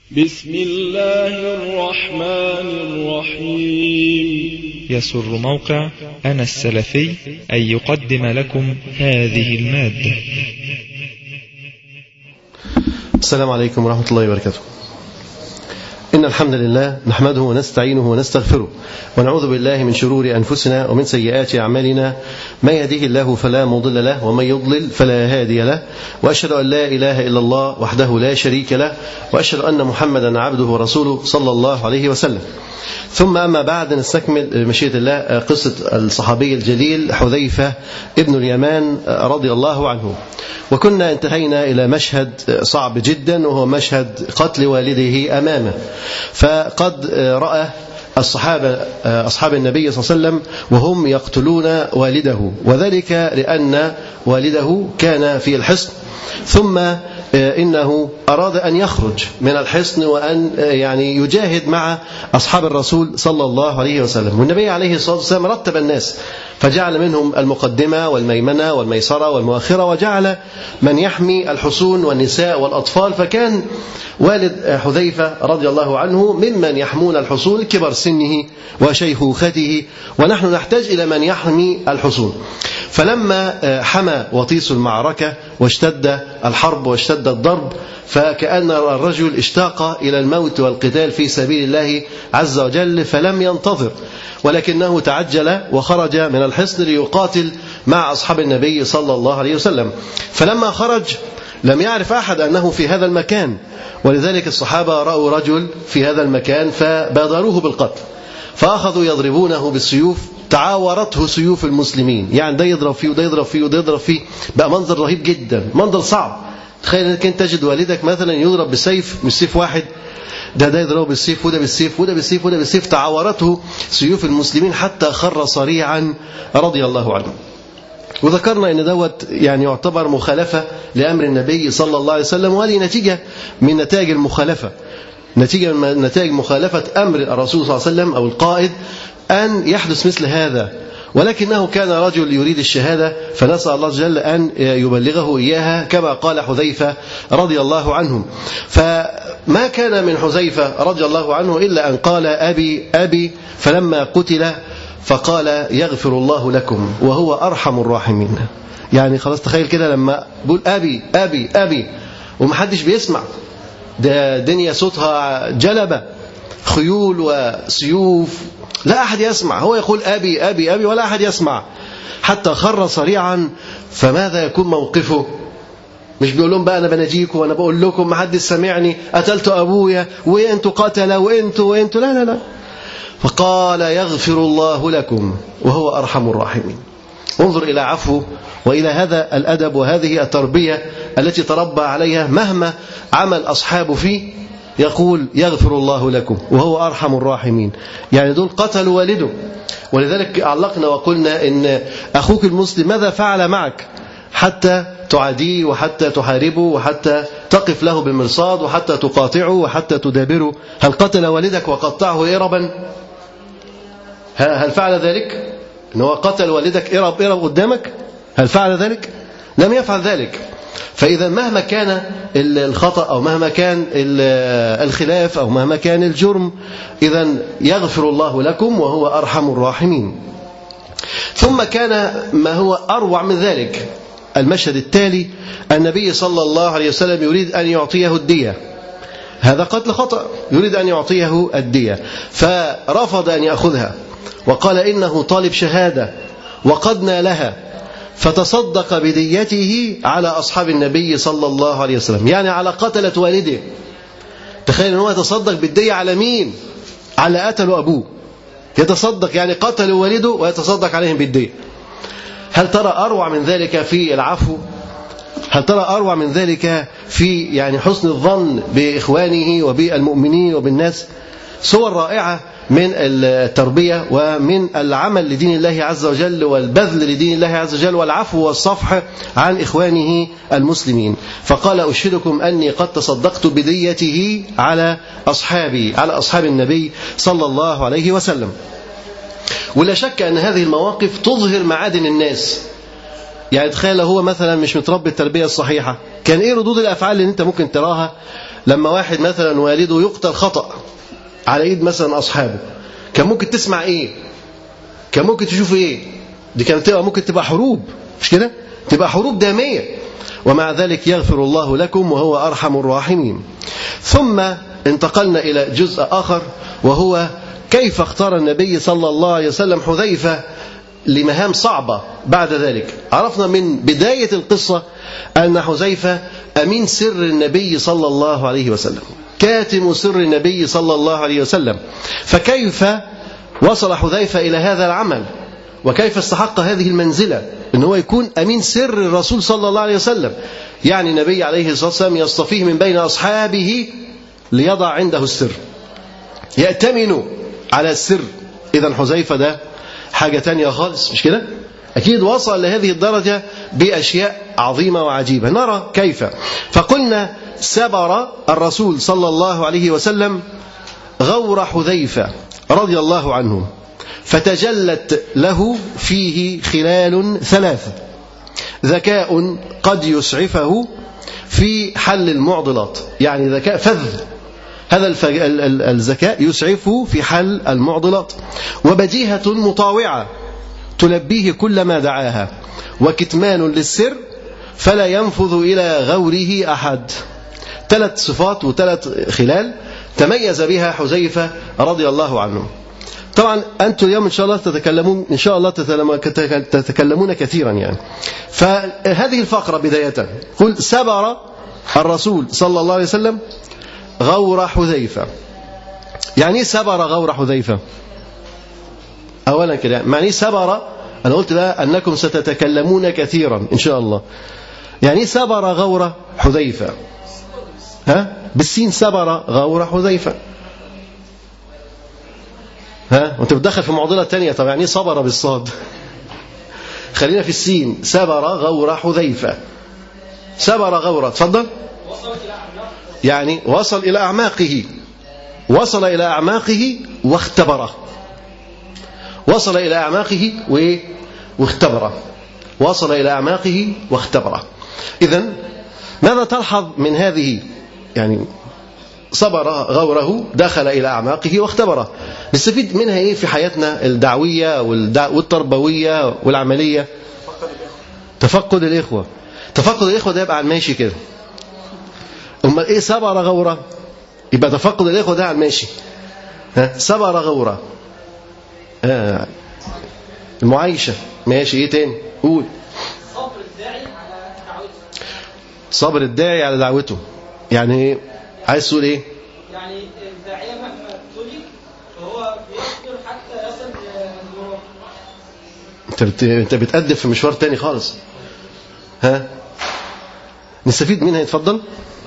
بسم الله الرحمن الرحيم يسر موقع أنا السلفي أن يقدم لكم هذه المادة السلام عليكم ورحمة الله وبركاته إن الحمد لله نحمده ونستعينه ونستغفره ونعوذ بالله من شرور أنفسنا ومن سيئات أعمالنا ما يهده الله فلا مضل له ومن يضلل فلا هادي له وأشهد أن لا إله إلا الله وحده لا شريك له وأشهد أن محمدا عبده ورسوله صلى الله عليه وسلم ثم أما بعد نستكمل مشيئة الله قصة الصحابي الجليل حذيفة ابن اليمان رضي الله عنه وكنا انتهينا إلى مشهد صعب جدا وهو مشهد قتل والده أمامه فقد رأى الصحابة أصحاب النبي صلى الله عليه وسلم وهم يقتلون والده وذلك لأن والده كان في الحصن ثم إنه أراد أن يخرج من الحصن وأن يعني يجاهد مع أصحاب الرسول صلى الله عليه وسلم والنبي عليه الصلاة والسلام رتب الناس فجعل منهم المقدمة والميمنة والميسرة والمؤخرة وجعل من يحمي الحصون والنساء والأطفال فكان والد حذيفة رضي الله عنه ممن يحمون الحصون كبر سنه وشيخوخته ونحن نحتاج إلى من يحمي الحصون فلما حمى وطيس المعركة واشتد الحرب واشتد الضرب فكأن الرجل اشتاق إلى الموت والقتال في سبيل الله عز وجل فلم ينتظر ولكنه تعجل وخرج من الحصن ليقاتل مع أصحاب النبي صلى الله عليه وسلم فلما خرج لم يعرف أحد أنه في هذا المكان ولذلك الصحابة رأوا رجل في هذا المكان فبادروه بالقتل فأخذوا يضربونه بالسيوف تعاورته سيوف المسلمين يعني ده يضرب فيه وده يضرب فيه وده يضرب فيه بقى منظر رهيب جدا منظر صعب تخيل انك انت تجد والدك مثلا يضرب بسيف مش سيف واحد ده ده يضربه بالسيف وده بالسيف وده بالسيف وده بالسيف تعاورته سيوف المسلمين حتى خر صريعا رضي الله عنه وذكرنا ان دوت يعني يعتبر مخالفه لامر النبي صلى الله عليه وسلم وهذه نتيجه من نتائج المخالفه نتيجه من نتائج مخالفه امر الرسول صلى الله عليه وسلم او القائد ان يحدث مثل هذا ولكنه كان رجل يريد الشهادة فنسأل الله جل أن يبلغه إياها كما قال حذيفة رضي الله عنه فما كان من حذيفة رضي الله عنه إلا أن قال أبي أبي فلما قتل فقال يغفر الله لكم وهو أرحم الراحمين يعني خلاص تخيل كده لما بقول أبي أبي أبي ومحدش بيسمع ده دنيا صوتها جلبة خيول وسيوف لا أحد يسمع هو يقول أبي أبي أبي ولا أحد يسمع حتى خر صريعا فماذا يكون موقفه مش بيقول لهم بقى أنا بناجيكم وأنا بقول لكم ما حد سمعني قتلت أبويا وأنتوا قتلة وأنتوا وأنتوا لا لا لا فقال يغفر الله لكم وهو أرحم الراحمين انظر إلى عفو وإلى هذا الأدب وهذه التربية التي تربى عليها مهما عمل أصحابه فيه يقول يغفر الله لكم وهو أرحم الراحمين يعني دول قتلوا والده ولذلك علقنا وقلنا إن أخوك المسلم ماذا فعل معك حتى تعاديه وحتى تحاربه وحتى تقف له بالمرصاد وحتى تقاطعه وحتى تدابره هل قتل والدك وقطعه إربا هل فعل ذلك إن هو قتل والدك إرب إرب قدامك هل فعل ذلك لم يفعل ذلك فإذا مهما كان الخطأ أو مهما كان الخلاف أو مهما كان الجرم إذا يغفر الله لكم وهو أرحم الراحمين ثم كان ما هو أروع من ذلك المشهد التالي النبي صلى الله عليه وسلم يريد أن يعطيه الدية هذا قتل خطأ يريد أن يعطيه الدية فرفض أن يأخذها وقال إنه طالب شهادة وقد نالها فتصدق بديته على أصحاب النبي صلى الله عليه وسلم يعني على قتلة والده تخيل أنه يتصدق بالدية على مين على قتلوا أبوه يتصدق يعني قتلوا والده ويتصدق عليهم بالدية هل ترى أروع من ذلك في العفو هل ترى أروع من ذلك في يعني حسن الظن بإخوانه وبالمؤمنين وبالناس صور رائعة من التربية ومن العمل لدين الله عز وجل والبذل لدين الله عز وجل والعفو والصفح عن إخوانه المسلمين فقال أشهدكم أني قد تصدقت بديته على أصحابي على أصحاب النبي صلى الله عليه وسلم ولا شك أن هذه المواقف تظهر معادن الناس يعني تخيل هو مثلا مش متربي التربية الصحيحة كان ايه ردود الافعال اللي انت ممكن تراها لما واحد مثلا والده يقتل خطأ على ايد مثلا اصحابه كان ممكن تسمع ايه كان ممكن تشوف ايه دي كانت تبقى ممكن تبقى حروب مش كده تبقى حروب داميه ومع ذلك يغفر الله لكم وهو ارحم الراحمين ثم انتقلنا الى جزء اخر وهو كيف اختار النبي صلى الله عليه وسلم حذيفه لمهام صعبه بعد ذلك عرفنا من بدايه القصه ان حذيفه امين سر النبي صلى الله عليه وسلم كاتم سر النبي صلى الله عليه وسلم فكيف وصل حذيفة إلى هذا العمل وكيف استحق هذه المنزلة أن هو يكون أمين سر الرسول صلى الله عليه وسلم يعني النبي عليه الصلاة والسلام يصطفيه من بين أصحابه ليضع عنده السر يأتمن على السر إذا حذيفة ده حاجة تانية خالص مش كده أكيد وصل لهذه الدرجة بأشياء عظيمة وعجيبة نرى كيف فقلنا سبر الرسول صلى الله عليه وسلم غور حذيفة رضي الله عنه فتجلت له فيه خلال ثلاثة ذكاء قد يسعفه في حل المعضلات يعني ذكاء فذ هذا الذكاء يسعفه في حل المعضلات وبديهة مطاوعة تلبيه كل ما دعاها وكتمان للسر فلا ينفذ إلى غوره أحد ثلاث صفات وثلاث خلال تميز بها حذيفة رضي الله عنه طبعا أنتم اليوم إن شاء الله تتكلمون إن شاء الله تتكلمون كثيرا يعني فهذه الفقرة بداية قل سبر الرسول صلى الله عليه وسلم غور حذيفة يعني سبر غور حذيفة أولا كده معني سبر أنا قلت بقى أنكم ستتكلمون كثيرا إن شاء الله يعني سبر غور حذيفة ها بالسين سبر غور حذيفة ها وانت بتدخل في معضله ثانيه طب يعني صبر بالصاد خلينا في السين سبر غور حذيفه سبر غور اتفضل يعني وصل الى اعماقه وصل الى اعماقه واختبره وصل الى اعماقه واختبره وصل الى اعماقه واختبره اذا ماذا تلحظ من هذه يعني صبر غوره دخل إلى أعماقه واختبره نستفيد منها إيه في حياتنا الدعوية والتربوية والعملية تفقد الإخوة تفقد الإخوة ده يبقى عن ماشي كده أمال إيه صبر غوره يبقى تفقد الإخوة ده عن ماشي ها صبر غوره آه. المعايشة ماشي إيه تاني قول صبر الداعي على دعوته صبر الداعي على دعوته يعني عايز تقول ايه يعني الداعية مهما ابتلي فهو بيصبر حتى يصل للمراد انت بت... انت بتقدم في مشوار تاني خالص ها نستفيد منها يتفضل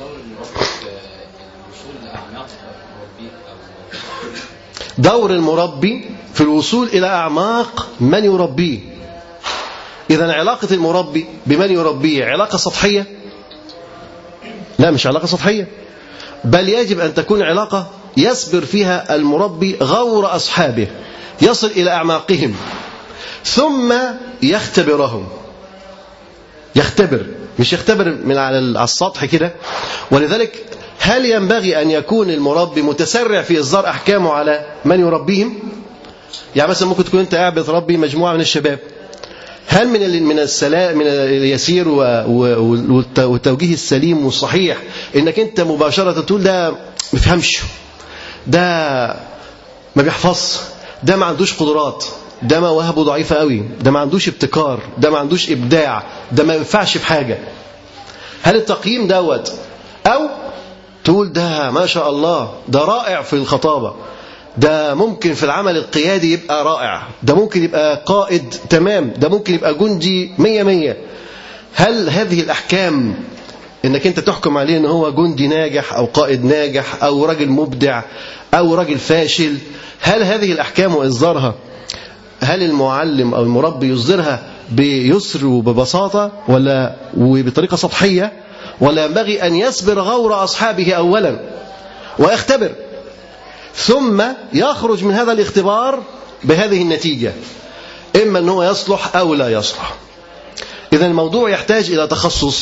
دور المربي في الوصول إلى أعماق من يربيه إذا علاقة المربي بمن يربيه علاقة سطحية لا مش علاقة سطحية بل يجب أن تكون علاقة يصبر فيها المربي غور أصحابه يصل إلى أعماقهم ثم يختبرهم يختبر مش يختبر من على السطح كده ولذلك هل ينبغي أن يكون المربي متسرع في إصدار أحكامه على من يربيهم يعني مثلا ممكن تكون أنت قاعد بتربي مجموعة من الشباب هل من من السلام من اليسير والتوجيه السليم والصحيح انك انت مباشره تقول ده ما بيفهمش ده ما بيحفظش ده ما عندوش قدرات ده مواهبه ضعيفه قوي ده ما عندوش ابتكار ده ما عندوش ابداع ده ما ينفعش في حاجه هل التقييم دوت او تقول ده ما شاء الله ده رائع في الخطابه ده ممكن في العمل القيادي يبقى رائع ده ممكن يبقى قائد تمام ده ممكن يبقى جندي مية مية هل هذه الأحكام انك انت تحكم عليه ان هو جندي ناجح او قائد ناجح او راجل مبدع او راجل فاشل هل هذه الاحكام واصدارها هل المعلم او المربي يصدرها بيسر وببساطه ولا وبطريقه سطحيه ولا ينبغي ان يصبر غور اصحابه اولا ويختبر ثم يخرج من هذا الاختبار بهذه النتيجة إما أنه يصلح أو لا يصلح إذا الموضوع يحتاج إلى تخصص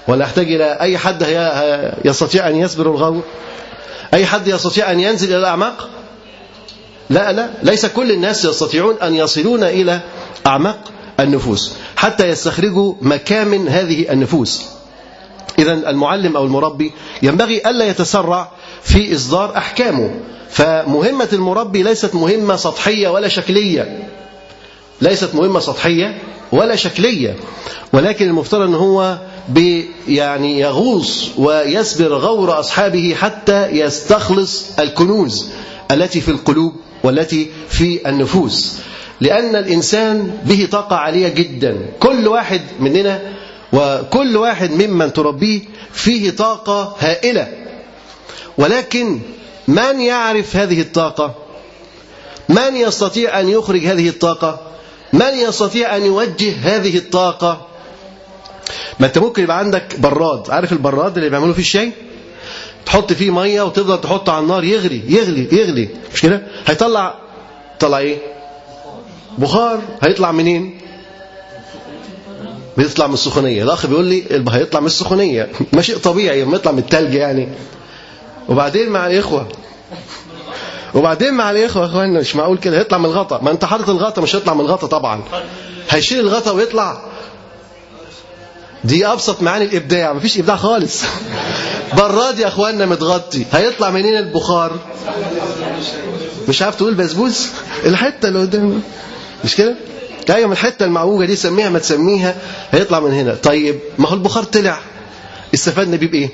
ولا أحتاج إلى أي حد هي- يستطيع أن يسبر الغور أي حد يستطيع أن ينزل إلى الأعماق لا لا ليس كل الناس يستطيعون أن يصلون إلى أعماق النفوس حتى يستخرجوا مكامن هذه النفوس إذا المعلم أو المربي ينبغي ألا يتسرع في إصدار أحكامه فمهمة المربي ليست مهمة سطحية ولا شكلية ليست مهمة سطحية ولا شكلية ولكن المفترض أن هو بي يعني يغوص ويسبر غور أصحابه حتى يستخلص الكنوز التي في القلوب والتي في النفوس لأن الإنسان به طاقة عالية جدا كل واحد مننا وكل واحد ممن تربيه فيه طاقة هائلة ولكن من يعرف هذه الطاقة من يستطيع أن يخرج هذه الطاقة من يستطيع أن يوجه هذه الطاقة ما أنت ممكن يبقى عندك براد عارف البراد اللي بيعملوا فيه الشاي تحط فيه مية وتفضل تحطه على النار يغلي يغلي يغلي مش كده هيطلع طلع ايه بخار هيطلع منين بيطلع من السخونية الأخ بيقول لي الب- هيطلع من السخونية ما شيء طبيعي لما يطلع من التلج يعني وبعدين مع الإخوة وبعدين مع الإخوة يا إخوانا مش معقول كده هيطلع من الغطا ما أنت حاطط الغطا مش هيطلع من الغطا طبعا هيشيل الغطا ويطلع دي أبسط معاني الإبداع مفيش إبداع خالص براد يا إخوانا متغطي هيطلع منين البخار مش عارف تقول بسبوس الحتة اللي قدام مش كده ايوه من الحته المعوجه دي سميها ما تسميها هيطلع من هنا طيب ما هو البخار طلع استفدنا بيه بايه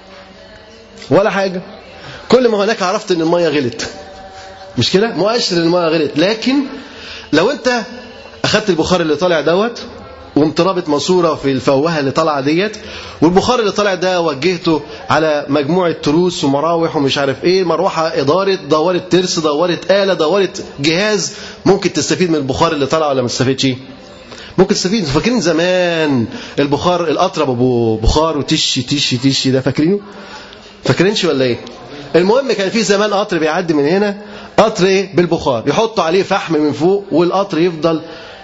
ولا حاجه كل ما هناك عرفت ان الميه غلت مش كده مؤشر ان الميه غلت لكن لو انت اخدت البخار اللي طالع دوت وقمت رابط ماسوره في الفوهه اللي طالعه ديت والبخار اللي طالع ده وجهته على مجموعه تروس ومراوح ومش عارف ايه مروحه اداره دورت ترس دورت اله دورت جهاز ممكن تستفيد من البخار اللي طالع ولا ما تستفيدش ممكن تستفيد فاكرين زمان البخار الاطرب ابو بخار وتشي تشي تشي ده فاكرينه فاكرينش ولا ايه المهم كان في زمان قطر بيعدي من هنا قطر ايه بالبخار يحطوا عليه فحم من فوق والقطر يفضل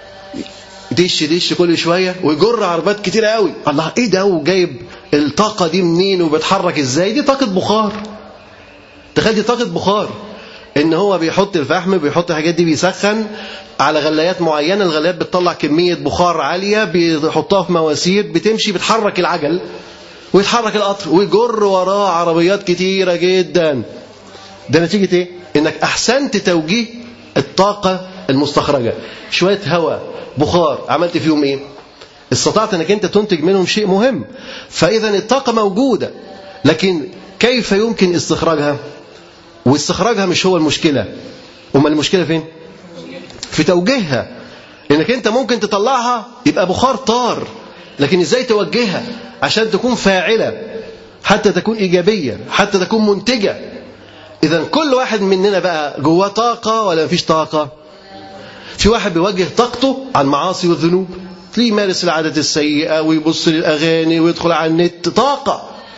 دش دش كل شويه ويجر عربات كتيره قوي الله ايه ده وجايب الطاقه دي منين وبيتحرك ازاي دي طاقه بخار تخيل دي طاقه بخار ان هو بيحط الفحم بيحط الحاجات دي بيسخن على غلايات معينه الغلايات بتطلع كميه بخار عاليه بيحطها في مواسير بتمشي بتحرك العجل ويتحرك القطر ويجر وراه عربيات كتيره جدا ده نتيجه ايه انك احسنت توجيه الطاقه المستخرجه شويه هواء بخار عملت فيهم ايه استطعت انك انت تنتج منهم شيء مهم فاذا الطاقه موجوده لكن كيف يمكن استخراجها واستخراجها مش هو المشكله امال المشكله فين في توجيهها انك انت ممكن تطلعها يبقى بخار طار لكن ازاي توجهها عشان تكون فاعله حتى تكون ايجابيه حتى تكون منتجه اذا كل واحد مننا بقى جواه طاقه ولا مفيش طاقه في واحد بيوجه طاقته على المعاصي والذنوب تلاقيه يمارس العادات السيئة ويبص للأغاني ويدخل على النت طاقة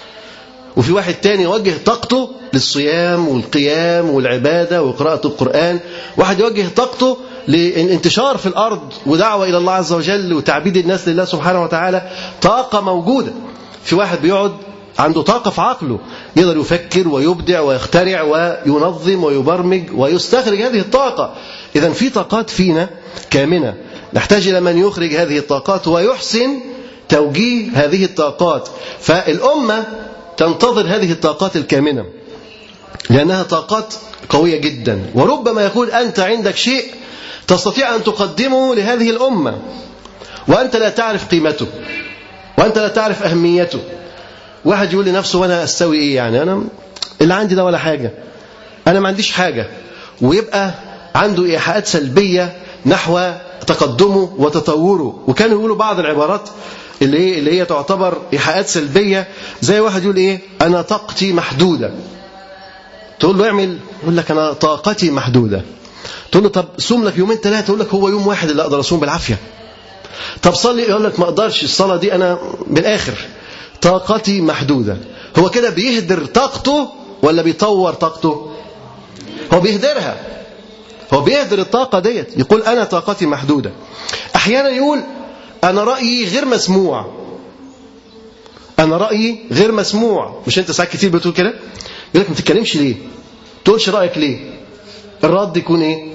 وفي واحد تاني يوجه طاقته للصيام والقيام والعبادة وقراءة القرآن واحد يوجه طاقته للانتشار في الأرض ودعوة إلى الله عز وجل وتعبيد الناس لله سبحانه وتعالى طاقة موجودة في واحد بيقعد عنده طاقة في عقله يقدر يفكر ويبدع ويخترع وينظم ويبرمج ويستخرج هذه الطاقة إذا في طاقات فينا كامنة نحتاج إلى من يخرج هذه الطاقات ويحسن توجيه هذه الطاقات فالأمة تنتظر هذه الطاقات الكامنة لأنها طاقات قوية جدا وربما يكون أنت عندك شيء تستطيع أن تقدمه لهذه الأمة وأنت لا تعرف قيمته وأنت لا تعرف أهميته واحد يقول لنفسه وأنا أستوي إيه يعني أنا اللي عندي ده ولا حاجة أنا ما عنديش حاجة ويبقى عنده إيحاءات سلبية نحو تقدمه وتطوره وكانوا يقولوا بعض العبارات اللي هي اللي هي تعتبر إيحاءات سلبية زي واحد يقول إيه أنا طاقتي محدودة تقول له اعمل يقول لك أنا طاقتي محدودة تقول له طب صوم لك يومين ثلاثة يقول لك هو يوم واحد اللي أقدر أصوم بالعافية طب صلي يقول لك ما أقدرش الصلاة دي أنا بالآخر طاقتي محدودة هو كده بيهدر طاقته ولا بيطور طاقته هو بيهدرها هو بيهدر الطاقة ديت يقول أنا طاقتي محدودة أحيانا يقول أنا رأيي غير مسموع انا رايي غير مسموع مش انت ساعات كتير بتقول كده يقول لك ما تتكلمش ليه تقولش رايك ليه الرد يكون ايه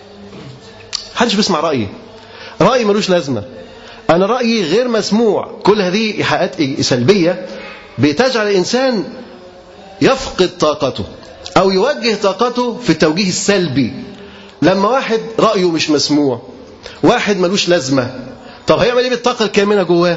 محدش بيسمع رايي رايي ملوش لازمه انا رايي غير مسموع كل هذه ايحاءات سلبيه بتجعل الانسان يفقد طاقته او يوجه طاقته في التوجيه السلبي لما واحد رايه مش مسموع واحد ملوش لازمه طب هيعمل ايه بالطاقه الكامنه جواه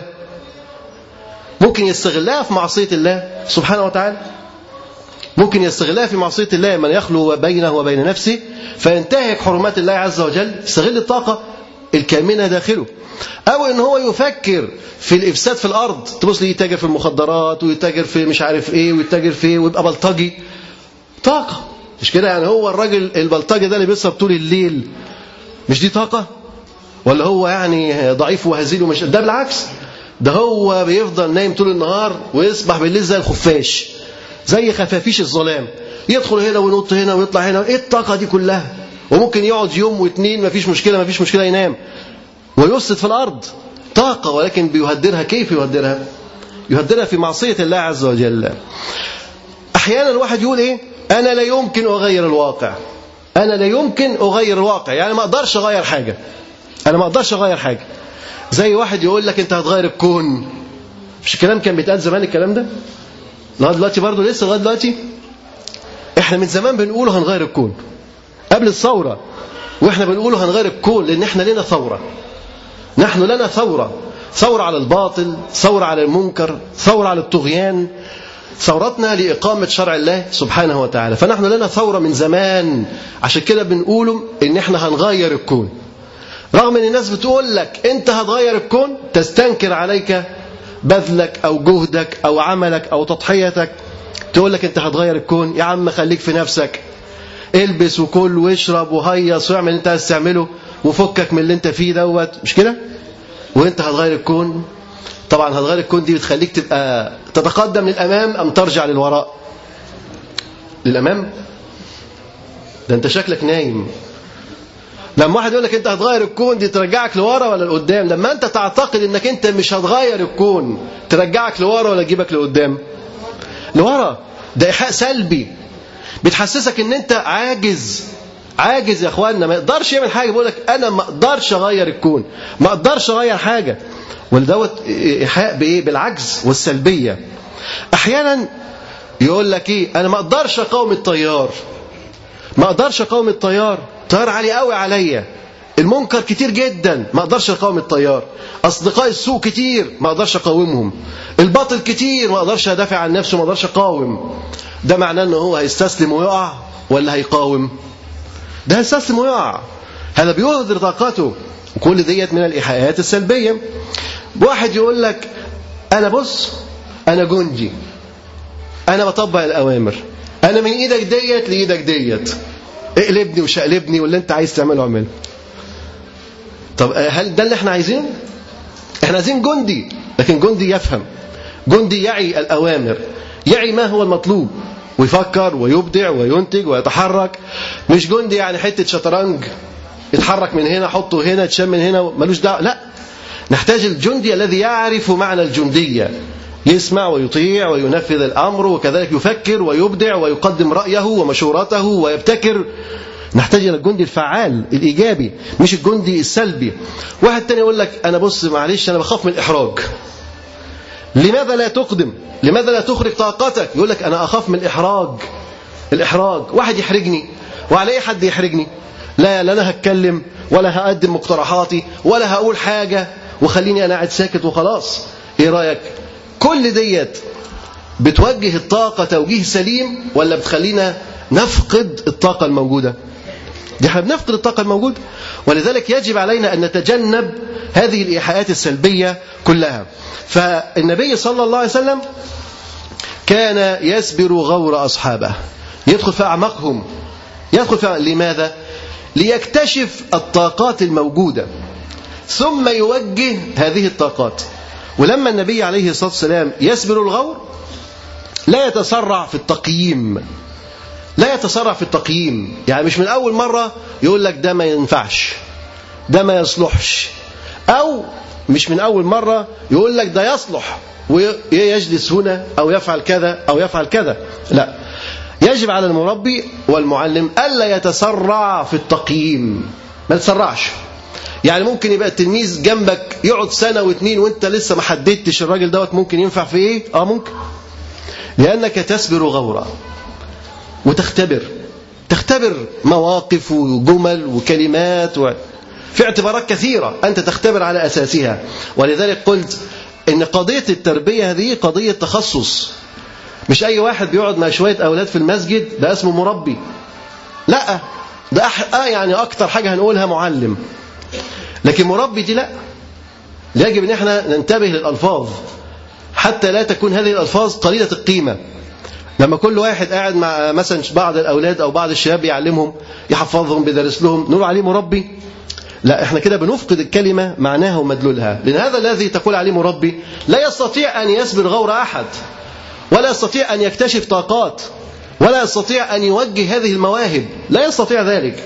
ممكن يستغلها في معصيه الله سبحانه وتعالى ممكن يستغلها في معصيه الله من يخلو بينه وبين نفسه فينتهك حرمات الله عز وجل يستغل الطاقه الكامنه داخله او ان هو يفكر في الافساد في الارض تبص لي يتاجر في المخدرات ويتاجر في مش عارف ايه ويتاجر في ايه ويبقى بلطجي طاقه مش كده يعني هو الراجل البلطجي ده اللي بيسهر طول الليل مش دي طاقه ولا هو يعني ضعيف وهزيل ومش ده بالعكس ده هو بيفضل نايم طول النهار ويصبح بالليل زي الخفاش زي خفافيش الظلام يدخل هنا وينط هنا ويطلع هنا ايه الطاقه دي كلها وممكن يقعد يوم واثنين مفيش مشكله مفيش مشكله ينام ويفسد في الارض طاقه ولكن بيهدرها كيف يهدرها يهدرها في معصيه الله عز وجل احيانا الواحد يقول ايه انا لا يمكن اغير الواقع انا لا يمكن اغير الواقع يعني ما اقدرش اغير حاجه انا ما اقدرش اغير حاجه زي واحد يقول لك انت هتغير الكون مش الكلام كان بيتقال زمان الكلام ده لغايه دلوقتي برضه لسه لغايه دلوقتي احنا من زمان بنقول هنغير الكون قبل الثوره واحنا بنقول هنغير الكون لان احنا لنا ثوره نحن لنا ثوره ثوره على الباطل ثوره على المنكر ثوره على الطغيان ثورتنا لإقامة شرع الله سبحانه وتعالى فنحن لنا ثورة من زمان عشان كده بنقول إن احنا هنغير الكون رغم ان الناس بتقول لك انت هتغير الكون تستنكر عليك بذلك او جهدك او عملك او تضحيتك تقول لك انت هتغير الكون يا عم خليك في نفسك البس وكل واشرب وهيص واعمل اللي انت عايز تعمله وفكك من اللي انت فيه دوت مش كده وانت هتغير الكون طبعا هتغير الكون دي بتخليك تبقى تتقدم للامام ام ترجع للوراء للامام ده انت شكلك نايم لما واحد يقول لك انت هتغير الكون دي ترجعك لورا ولا لقدام لما انت تعتقد انك انت مش هتغير الكون ترجعك لورا ولا تجيبك لقدام لورا ده ايحاء سلبي بتحسسك ان انت عاجز عاجز يا اخوانا ما يقدرش يعمل حاجه بيقول لك انا ما اقدرش اغير الكون ما اقدرش اغير حاجه ولدوت ايحاء بايه بالعجز والسلبيه احيانا يقول لك ايه انا ما اقدرش اقاوم التيار ما اقدرش اقاوم التيار التيار عالي قوي عليا المنكر كتير جدا ما اقدرش اقاوم التيار اصدقاء السوء كتير ما اقدرش اقاومهم الباطل كتير ما اقدرش ادافع عن نفسه ما اقدرش اقاوم ده معناه ان هو هيستسلم ويقع ولا هيقاوم ده هيستسلم ويقع هذا بيهدر طاقته وكل ديت من الايحاءات السلبيه واحد يقول لك انا بص انا جندي انا بطبق الاوامر انا من ايدك ديت لايدك ديت اقلبني وشقلبني واللي انت عايز تعمله اعمله طب هل ده اللي احنا عايزينه احنا عايزين جندي لكن جندي يفهم جندي يعي الاوامر يعي ما هو المطلوب ويفكر ويبدع وينتج ويتحرك مش جندي يعني حته شطرنج يتحرك من هنا حطه هنا يتشم من هنا ملوش دعوه لا نحتاج الجندي الذي يعرف معنى الجنديه يسمع ويطيع وينفذ الامر وكذلك يفكر ويبدع ويقدم رايه ومشورته ويبتكر نحتاج الى الجندي الفعال الايجابي مش الجندي السلبي واحد تاني يقول لك انا بص معلش انا بخاف من الاحراج لماذا لا تقدم لماذا لا تخرج طاقتك يقول لك انا اخاف من الاحراج الاحراج واحد يحرجني وعلى اي حد يحرجني لا لا انا هتكلم ولا هقدم مقترحاتي ولا هقول حاجه وخليني انا قاعد ساكت وخلاص ايه رايك كل ديت بتوجه الطاقه توجيه سليم ولا بتخلينا نفقد الطاقه الموجوده دي احنا بنفقد الطاقه الموجوده ولذلك يجب علينا ان نتجنب هذه الايحاءات السلبيه كلها فالنبي صلى الله عليه وسلم كان يسبر غور اصحابه يدخل في اعماقهم يدخل في لماذا ليكتشف الطاقات الموجوده ثم يوجه هذه الطاقات ولما النبي عليه الصلاه والسلام يسبر الغور لا يتسرع في التقييم لا يتسرع في التقييم يعني مش من اول مره يقول لك ده ما ينفعش ده ما يصلحش او مش من اول مره يقول لك ده يصلح ويجلس هنا أو يفعل كذا أو يفعل كذا لا يجب على المربي والمعلم ألا يتسرع في التقييم ما تسرعش يعني ممكن يبقى التلميذ جنبك يقعد سنة واثنين وانت لسه ما حددتش الراجل دوت ممكن ينفع في ايه اه ممكن لأنك تسبر غورا وتختبر تختبر مواقف وجمل وكلمات و... في اعتبارات كثيرة أنت تختبر على أساسها ولذلك قلت إن قضية التربية هذه قضية تخصص مش أي واحد بيقعد مع شوية أولاد في المسجد ده اسمه مربي لا ده أح... آه يعني أكتر حاجة هنقولها معلم لكن مربي دي لا يجب ان احنا ننتبه للالفاظ حتى لا تكون هذه الالفاظ قليله القيمه لما كل واحد قاعد مع مثلا بعض الاولاد او بعض الشباب يعلمهم يحفظهم بيدرس لهم نقول عليه مربي لا احنا كده بنفقد الكلمه معناها ومدلولها لان هذا الذي تقول عليه مربي لا يستطيع ان يسبر غور احد ولا يستطيع ان يكتشف طاقات ولا يستطيع ان يوجه هذه المواهب لا يستطيع ذلك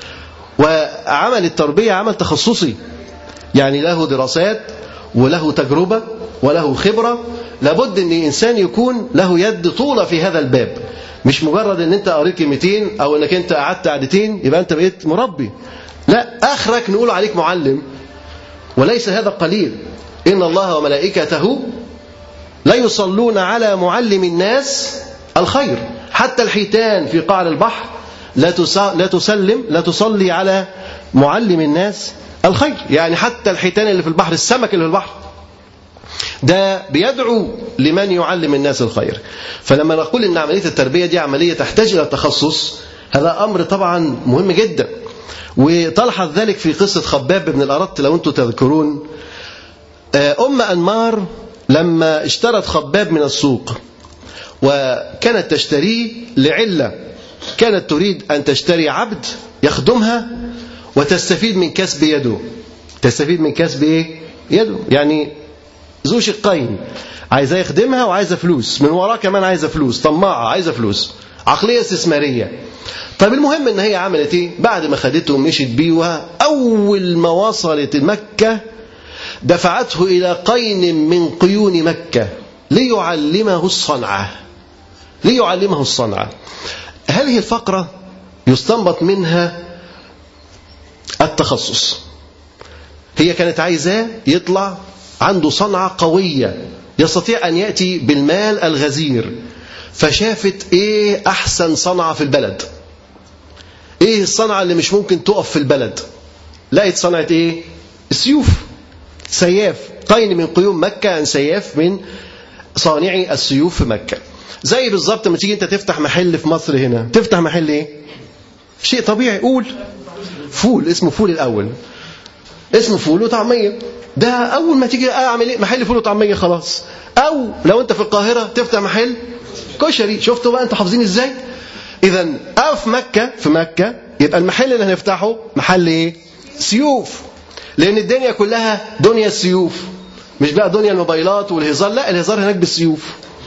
وعمل التربية عمل تخصصي يعني له دراسات وله تجربة وله خبرة لابد ان الانسان يكون له يد طولة في هذا الباب مش مجرد ان انت قريت كلمتين او انك انت قعدت قعدتين يبقى انت بقيت مربي لا اخرك نقول عليك معلم وليس هذا قليل ان الله وملائكته لا يصلون على معلم الناس الخير حتى الحيتان في قعر البحر لا لا تسلم لا تصلي على معلم الناس الخير يعني حتى الحيتان اللي في البحر السمك اللي في البحر ده بيدعو لمن يعلم الناس الخير فلما نقول ان عمليه التربيه دي عمليه تحتاج الى تخصص هذا امر طبعا مهم جدا وتلحظ ذلك في قصه خباب بن الارت لو انتم تذكرون ام انمار لما اشترت خباب من السوق وكانت تشتريه لعله كانت تريد أن تشتري عبد يخدمها وتستفيد من كسب يده تستفيد من كسب إيه؟ يده يعني ذو شقين عايزة يخدمها وعايزة فلوس من وراه كمان عايزة فلوس طماعة عايزة فلوس عقلية استثمارية طيب المهم ان هي عملت ايه بعد ما خدته ومشيت بيه اول ما وصلت مكة دفعته الى قين من قيون مكة ليعلمه الصنعة ليعلمه الصنعة هذه الفقرة يستنبط منها التخصص هي كانت عايزاه يطلع عنده صنعة قوية يستطيع أن يأتي بالمال الغزير فشافت إيه أحسن صنعة في البلد إيه الصنعة اللي مش ممكن تقف في البلد لقيت صنعة إيه السيوف سياف قين من قيوم مكة عن سياف من صانعي السيوف في مكة زي بالظبط لما تيجي انت تفتح محل في مصر هنا تفتح محل ايه شيء طبيعي قول فول اسمه فول الاول اسمه فول وطعميه ده اول ما تيجي اعمل ايه محل فول وطعميه خلاص او لو انت في القاهره تفتح محل كشري شفتوا بقى انتوا حافظين ازاي اذا او في مكه في مكه يبقى المحل اللي هنفتحه محل ايه سيوف لان الدنيا كلها دنيا السيوف مش بقى دنيا الموبايلات والهزار لا الهزار هناك بالسيوف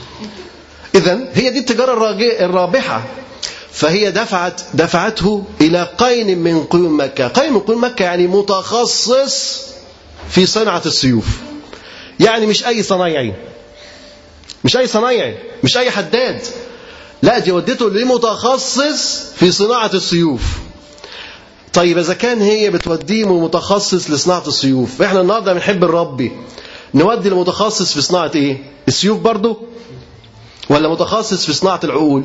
إذا هي دي التجارة الرابحة فهي دفعت دفعته إلى قين من قيون مكة قين من قيون مكة يعني متخصص في صنعة السيوف يعني مش أي صنايعي مش أي صنايعي مش أي حداد لا دي ودته لمتخصص في صناعة السيوف طيب إذا كان هي بتوديه متخصص لصناعة السيوف إحنا النهاردة بنحب الربي نودي المتخصص في صناعة إيه السيوف برضه ولا متخصص في صناعة العقول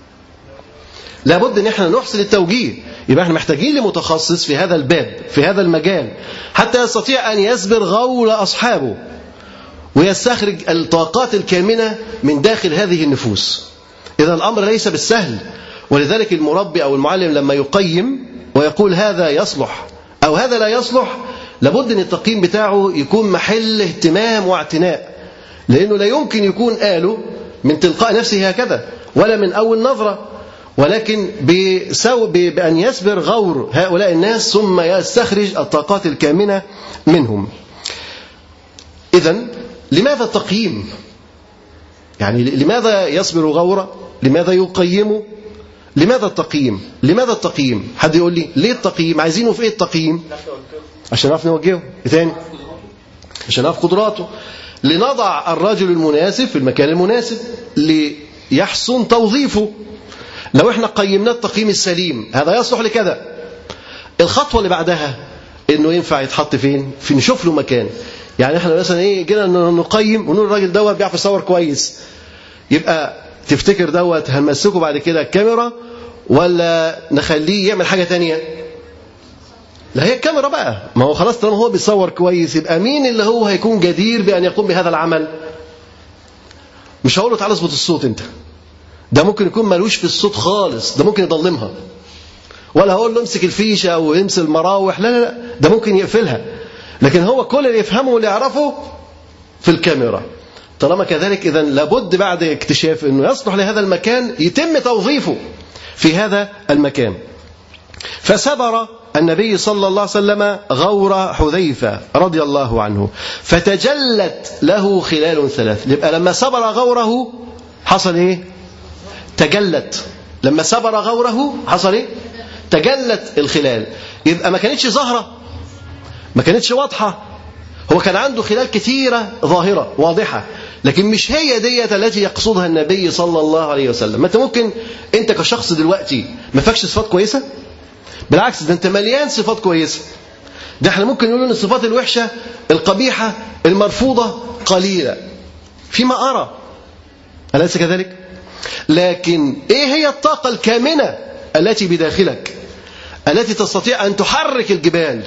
لابد ان احنا نحسن التوجيه يبقى احنا محتاجين لمتخصص في هذا الباب في هذا المجال حتى يستطيع ان يسبر غول اصحابه ويستخرج الطاقات الكامنه من داخل هذه النفوس اذا الامر ليس بالسهل ولذلك المربي او المعلم لما يقيم ويقول هذا يصلح او هذا لا يصلح لابد ان التقييم بتاعه يكون محل اهتمام واعتناء لانه لا يمكن يكون قاله من تلقاء نفسه هكذا ولا من أول نظرة ولكن بسو بأن يسبر غور هؤلاء الناس ثم يستخرج الطاقات الكامنة منهم إذا لماذا التقييم يعني لماذا يصبر غورا لماذا يقيم لماذا التقييم لماذا التقييم حد يقول لي ليه التقييم عايزينه في ايه التقييم عشان نعرف نوجهه ايه تاني عشان نعرف قدراته لنضع الرجل المناسب في المكان المناسب ليحسن توظيفه لو احنا قيمناه التقييم السليم هذا يصلح لكذا الخطوة اللي بعدها انه ينفع يتحط فين في نشوف له مكان يعني احنا مثلا ايه جينا نقيم ونقول الراجل دوت بيعرف يصور كويس يبقى تفتكر دوت هنمسكه بعد كده الكاميرا ولا نخليه يعمل حاجة تانية لا هي الكاميرا بقى ما هو خلاص طالما هو بيصور كويس يبقى مين اللي هو هيكون جدير بأن يقوم بهذا العمل مش هقول له تعالى اظبط الصوت انت ده ممكن يكون ملوش في الصوت خالص ده ممكن يضلمها ولا هقول له امسك الفيشه او امسك المراوح لا لا لا ده ممكن يقفلها لكن هو كل اللي يفهمه واللي يعرفه في الكاميرا طالما كذلك اذا لابد بعد اكتشاف انه يصلح لهذا المكان يتم توظيفه في هذا المكان فسبر النبي صلى الله عليه وسلم غور حذيفة رضي الله عنه فتجلت له خلال ثلاث يبقى لما سبر غوره حصل ايه تجلت لما سبر غوره حصل ايه تجلت الخلال يبقى ما كانتش ظاهرة ما كانتش واضحة هو كان عنده خلال كثيرة ظاهرة واضحة لكن مش هي ديت التي يقصدها النبي صلى الله عليه وسلم ما انت ممكن انت كشخص دلوقتي ما فاكش صفات كويسة بالعكس ده انت مليان صفات كويسة ده احنا ممكن نقول ان الصفات الوحشة القبيحة المرفوضة قليلة فيما أرى أليس كذلك؟ لكن ايه هي الطاقة الكامنة التي بداخلك التي تستطيع أن تحرك الجبال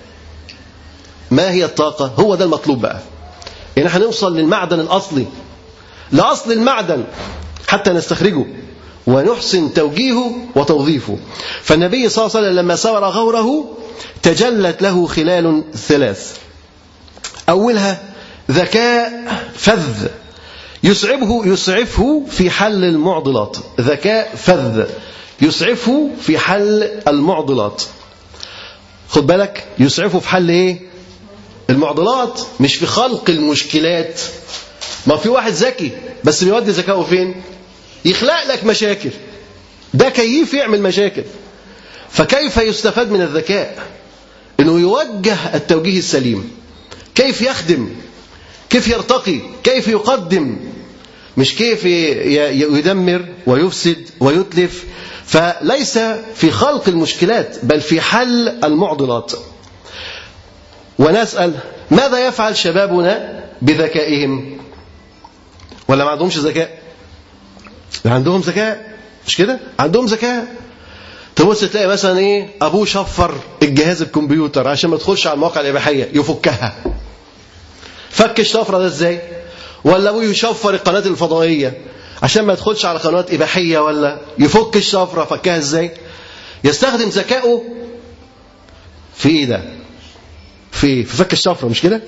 ما هي الطاقة هو ده المطلوب بقى يعني هنوصل للمعدن الأصلي لأصل المعدن حتى نستخرجه ونحسن توجيهه وتوظيفه فالنبي صلى الله عليه وسلم لما سور غوره تجلت له خلال ثلاث أولها ذكاء فذ يسعبه يسعفه في حل المعضلات ذكاء فذ يسعفه في حل المعضلات خد بالك يسعفه في حل ايه المعضلات مش في خلق المشكلات ما في واحد ذكي بس بيودي ذكائه فين يخلق لك مشاكل ده كيف يعمل مشاكل فكيف يستفاد من الذكاء انه يوجه التوجيه السليم كيف يخدم كيف يرتقي كيف يقدم مش كيف يدمر ويفسد ويتلف فليس في خلق المشكلات بل في حل المعضلات ونسأل ماذا يفعل شبابنا بذكائهم ولا ما عندهمش ذكاء عندهم ذكاء مش كده عندهم ذكاء تبص تلاقي مثلا ايه ابوه شفر الجهاز الكمبيوتر عشان ما تخش على المواقع الاباحيه يفكها فك الشفره ده ازاي ولا ابوه يشفر القناه الفضائيه عشان ما يدخلش على قنوات اباحيه ولا يفك الشفره فكها ازاي يستخدم ذكائه في ايه ده في في فك الشفره مش كده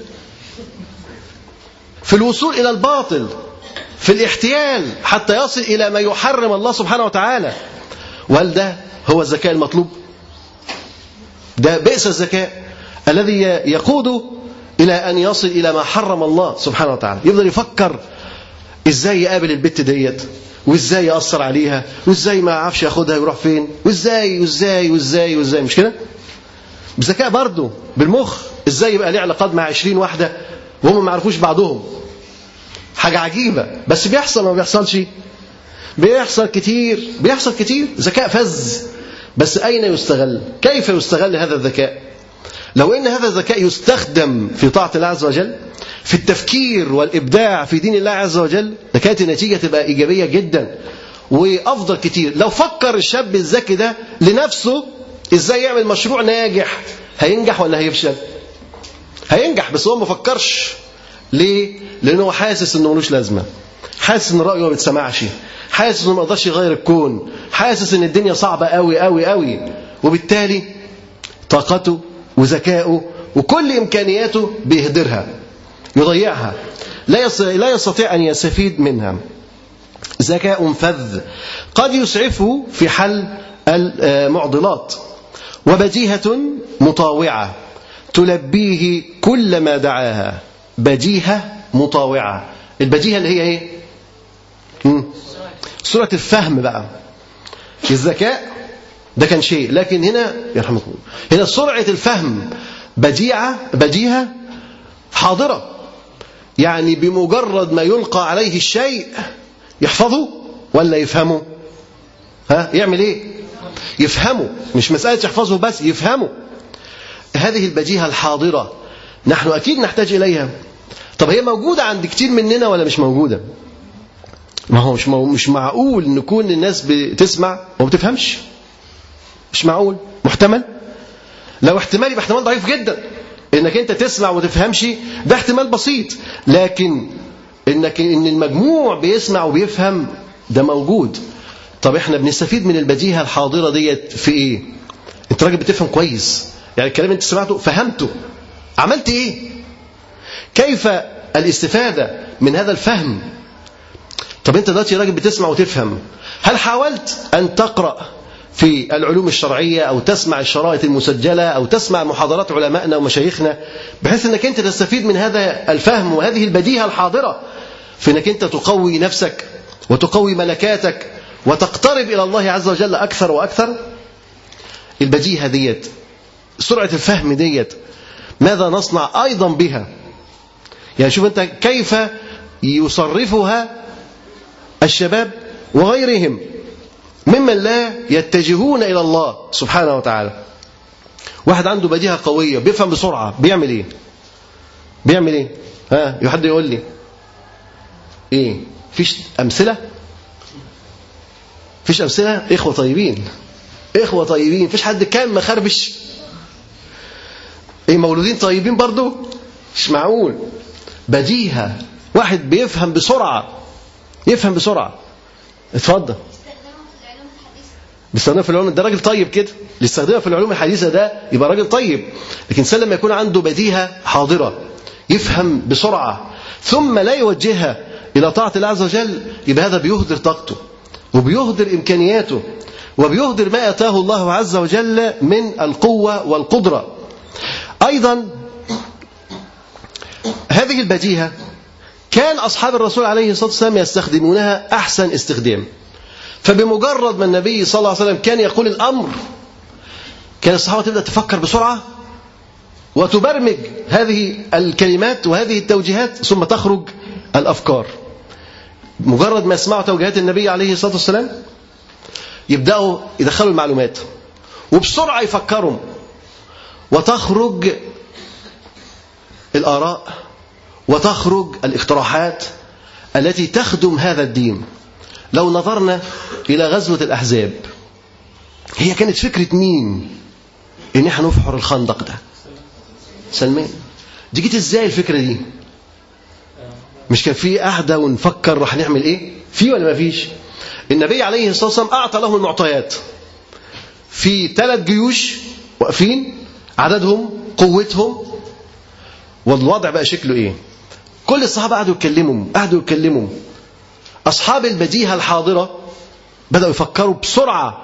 في الوصول الى الباطل في الاحتيال حتى يصل الى ما يحرم الله سبحانه وتعالى وهل ده هو الذكاء المطلوب ده بئس الذكاء الذي يقود إلى أن يصل إلى ما حرم الله سبحانه وتعالى يفضل يفكر إزاي يقابل البت ديت وإزاي يأثر عليها وإزاي ما يعرفش ياخدها ويروح فين وإزاي وإزاي وإزاي وإزاي مش كده بذكاء برضه بالمخ إزاي يبقى ليه علاقات مع 20 واحدة وهم ما يعرفوش بعضهم حاجة عجيبة بس بيحصل ما بيحصلش بيحصل كتير بيحصل كتير ذكاء فز بس أين يستغل كيف يستغل هذا الذكاء لو ان هذا الذكاء يستخدم في طاعه الله عز وجل في التفكير والابداع في دين الله عز وجل لكانت النتيجه تبقى ايجابيه جدا وافضل كتير لو فكر الشاب الذكي ده لنفسه ازاي يعمل مشروع ناجح هينجح ولا هيفشل هينجح بس هو ما فكرش ليه لانه هو حاسس انه ملوش لازمه حاسس ان رايه ما بيتسمعش حاسس انه ما يقدرش يغير الكون حاسس ان الدنيا صعبه قوي قوي قوي وبالتالي طاقته وذكائه وكل إمكانياته بيهدرها يضيعها لا لا يستطيع أن يستفيد منها ذكاء فذ قد يسعفه في حل المعضلات وبديهة مطاوعة تلبيه كل ما دعاها بديهة مطاوعة البديهة اللي هي ايه سورة الفهم بقى الذكاء ده كان شيء لكن هنا يرحمكم هنا سرعة الفهم بديعة بديهة حاضرة يعني بمجرد ما يلقى عليه الشيء يحفظه ولا يفهمه ها يعمل ايه يفهمه مش مسألة يحفظه بس يفهمه هذه البجيهة الحاضرة نحن أكيد نحتاج إليها طب هي موجودة عند كتير مننا ولا مش موجودة ما هو مش, مو مش معقول نكون الناس بتسمع وما بتفهمش مش معقول محتمل لو احتمال يبقى احتمال ضعيف جدا انك انت تسمع وما تفهمش ده احتمال بسيط لكن انك ان المجموع بيسمع وبيفهم ده موجود طب احنا بنستفيد من البديهه الحاضره ديت في ايه انت راجل بتفهم كويس يعني الكلام انت سمعته فهمته عملت ايه كيف الاستفاده من هذا الفهم طب انت دلوقتي راجل بتسمع وتفهم هل حاولت ان تقرا في العلوم الشرعيه او تسمع الشرائط المسجله او تسمع محاضرات علمائنا ومشايخنا بحيث انك انت تستفيد من هذا الفهم وهذه البديهه الحاضره في انك انت تقوي نفسك وتقوي ملكاتك وتقترب الى الله عز وجل اكثر واكثر البديهه ديت سرعه الفهم ديت ماذا نصنع ايضا بها يعني شوف انت كيف يصرفها الشباب وغيرهم ممن لا يتجهون إلى الله سبحانه وتعالى واحد عنده بديهة قوية بيفهم بسرعة بيعمل إيه بيعمل إيه ها حد يقول لي إيه فيش أمثلة فيش أمثلة إخوة طيبين إخوة طيبين فيش حد كان مخربش إيه مولودين طيبين برضو مش معقول بديهة واحد بيفهم بسرعة يفهم بسرعة اتفضل بيستخدمها في العلوم ده راجل طيب كده اللي يستخدمها في العلوم الحديثة ده يبقى راجل طيب لكن سلم يكون عنده بديهة حاضرة يفهم بسرعة ثم لا يوجهها إلى طاعة الله عز وجل يبقى هذا بيهدر طاقته وبيهدر إمكانياته وبيهدر ما أتاه الله عز وجل من القوة والقدرة أيضا هذه البديهة كان أصحاب الرسول عليه الصلاة والسلام يستخدمونها أحسن استخدام فبمجرد ما النبي صلى الله عليه وسلم كان يقول الأمر كان الصحابة تبدأ تفكر بسرعة وتبرمج هذه الكلمات وهذه التوجيهات ثم تخرج الأفكار مجرد ما يسمعوا توجيهات النبي عليه الصلاة والسلام يبدأوا يدخلوا المعلومات وبسرعة يفكروا وتخرج الآراء وتخرج الاقتراحات التي تخدم هذا الدين لو نظرنا إلى غزوة الأحزاب هي كانت فكرة مين إن احنا نفحر الخندق ده سلمان دي جيت ازاي الفكرة دي مش كان في قعدة ونفكر راح نعمل ايه في ولا ما فيش النبي عليه الصلاة والسلام أعطى لهم المعطيات في ثلاث جيوش واقفين عددهم قوتهم والوضع بقى شكله ايه كل الصحابة قعدوا يتكلموا قعدوا يتكلموا أصحاب البديهة الحاضرة بدأوا يفكروا بسرعة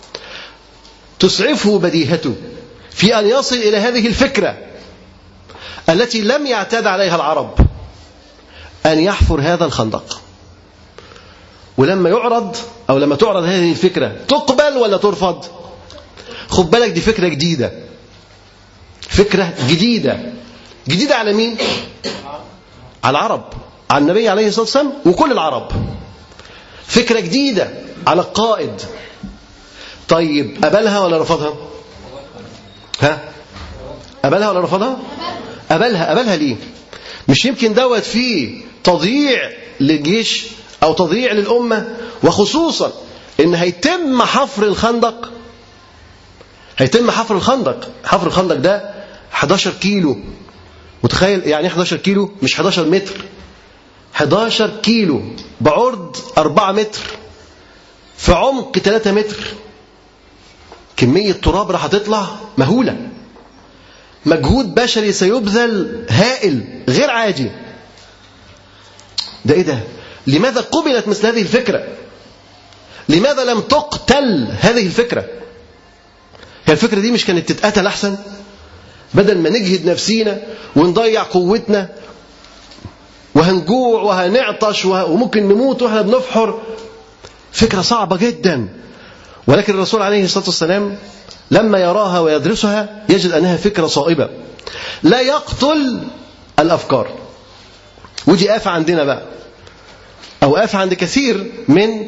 تسعفه بديهته في أن يصل إلى هذه الفكرة التي لم يعتاد عليها العرب أن يحفر هذا الخندق ولما يعرض أو لما تعرض هذه الفكرة تقبل ولا ترفض خد بالك دي فكرة جديدة فكرة جديدة جديدة على مين على العرب على النبي عليه الصلاة والسلام وكل العرب فكرة جديدة على القائد طيب قبلها ولا رفضها ها قبلها ولا رفضها قبلها قبلها ليه مش يمكن دوت فيه تضييع للجيش او تضييع للامه وخصوصا ان هيتم حفر الخندق هيتم حفر الخندق حفر الخندق ده 11 كيلو متخيل يعني 11 كيلو مش 11 متر 11 كيلو بعرض 4 متر في عمق 3 متر كمية تراب راح تطلع مهولة مجهود بشري سيبذل هائل غير عادي ده ايه ده لماذا قبلت مثل هذه الفكرة لماذا لم تقتل هذه الفكرة هي الفكرة دي مش كانت تتقتل أحسن بدل ما نجهد نفسينا ونضيع قوتنا وهنجوع وهنعطش وممكن نموت واحنا بنفحر فكرة صعبة جدا ولكن الرسول عليه الصلاة والسلام لما يراها ويدرسها يجد أنها فكرة صائبة لا يقتل الأفكار ودي آفة عندنا بقى أو آفة عند كثير من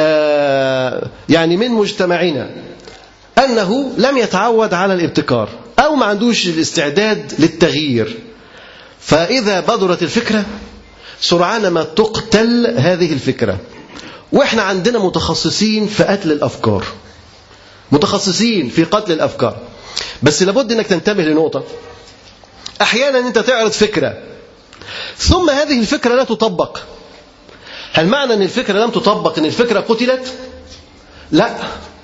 آه يعني من مجتمعنا أنه لم يتعود على الابتكار أو ما عندوش الاستعداد للتغيير فإذا بدرت الفكرة سرعان ما تقتل هذه الفكرة وإحنا عندنا متخصصين في قتل الأفكار متخصصين في قتل الأفكار بس لابد أنك تنتبه لنقطة أحيانا أنت تعرض فكرة ثم هذه الفكرة لا تطبق هل معنى أن الفكرة لم تطبق أن الفكرة قتلت؟ لا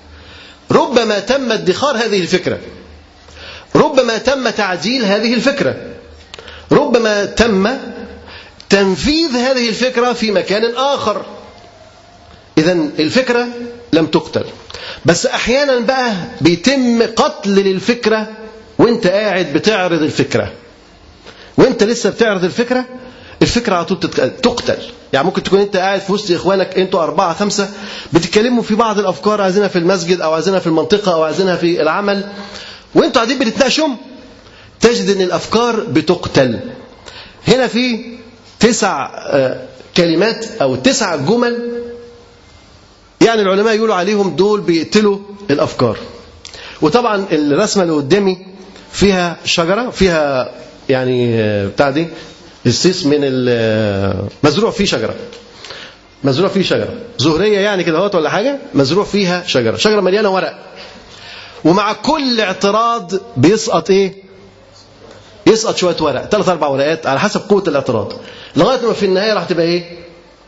ربما تم ادخار هذه الفكرة ربما تم تعديل هذه الفكرة ربما تم تنفيذ هذه الفكرة في مكان آخر إذا الفكرة لم تقتل بس أحيانا بقى بيتم قتل للفكرة وانت قاعد بتعرض الفكرة وانت لسه بتعرض الفكرة الفكرة على طول تقتل يعني ممكن تكون انت قاعد في وسط اخوانك انتوا أربعة خمسة بتتكلموا في بعض الأفكار عايزينها في المسجد أو عايزينها في المنطقة أو عايزينها في العمل وانتوا قاعدين بتتناقشوا تجد ان الأفكار بتقتل هنا في تسع كلمات أو تسع جمل يعني العلماء يقولوا عليهم دول بيقتلوا الأفكار وطبعا الرسمة اللي قدامي فيها شجرة فيها يعني بتاع دي السيس من مزروع فيه شجرة مزروع فيه شجرة زهرية يعني كده اهوت ولا حاجة مزروع فيها شجرة شجرة مليانة ورق ومع كل اعتراض بيسقط ايه يسقط شوية ورق ثلاث أربع ورقات على حسب قوة الاعتراض لغاية ما في النهاية راح تبقى ايه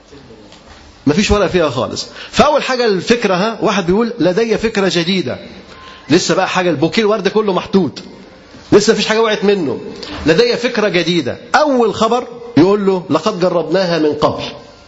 مفيش ورق فيها خالص فأول حاجة الفكرة ها واحد بيقول لدي فكرة جديدة لسه بقى حاجة البوكيه الورد كله محطوط لسه مفيش حاجة وقعت منه لدي فكرة جديدة أول خبر يقول له لقد جربناها من قبل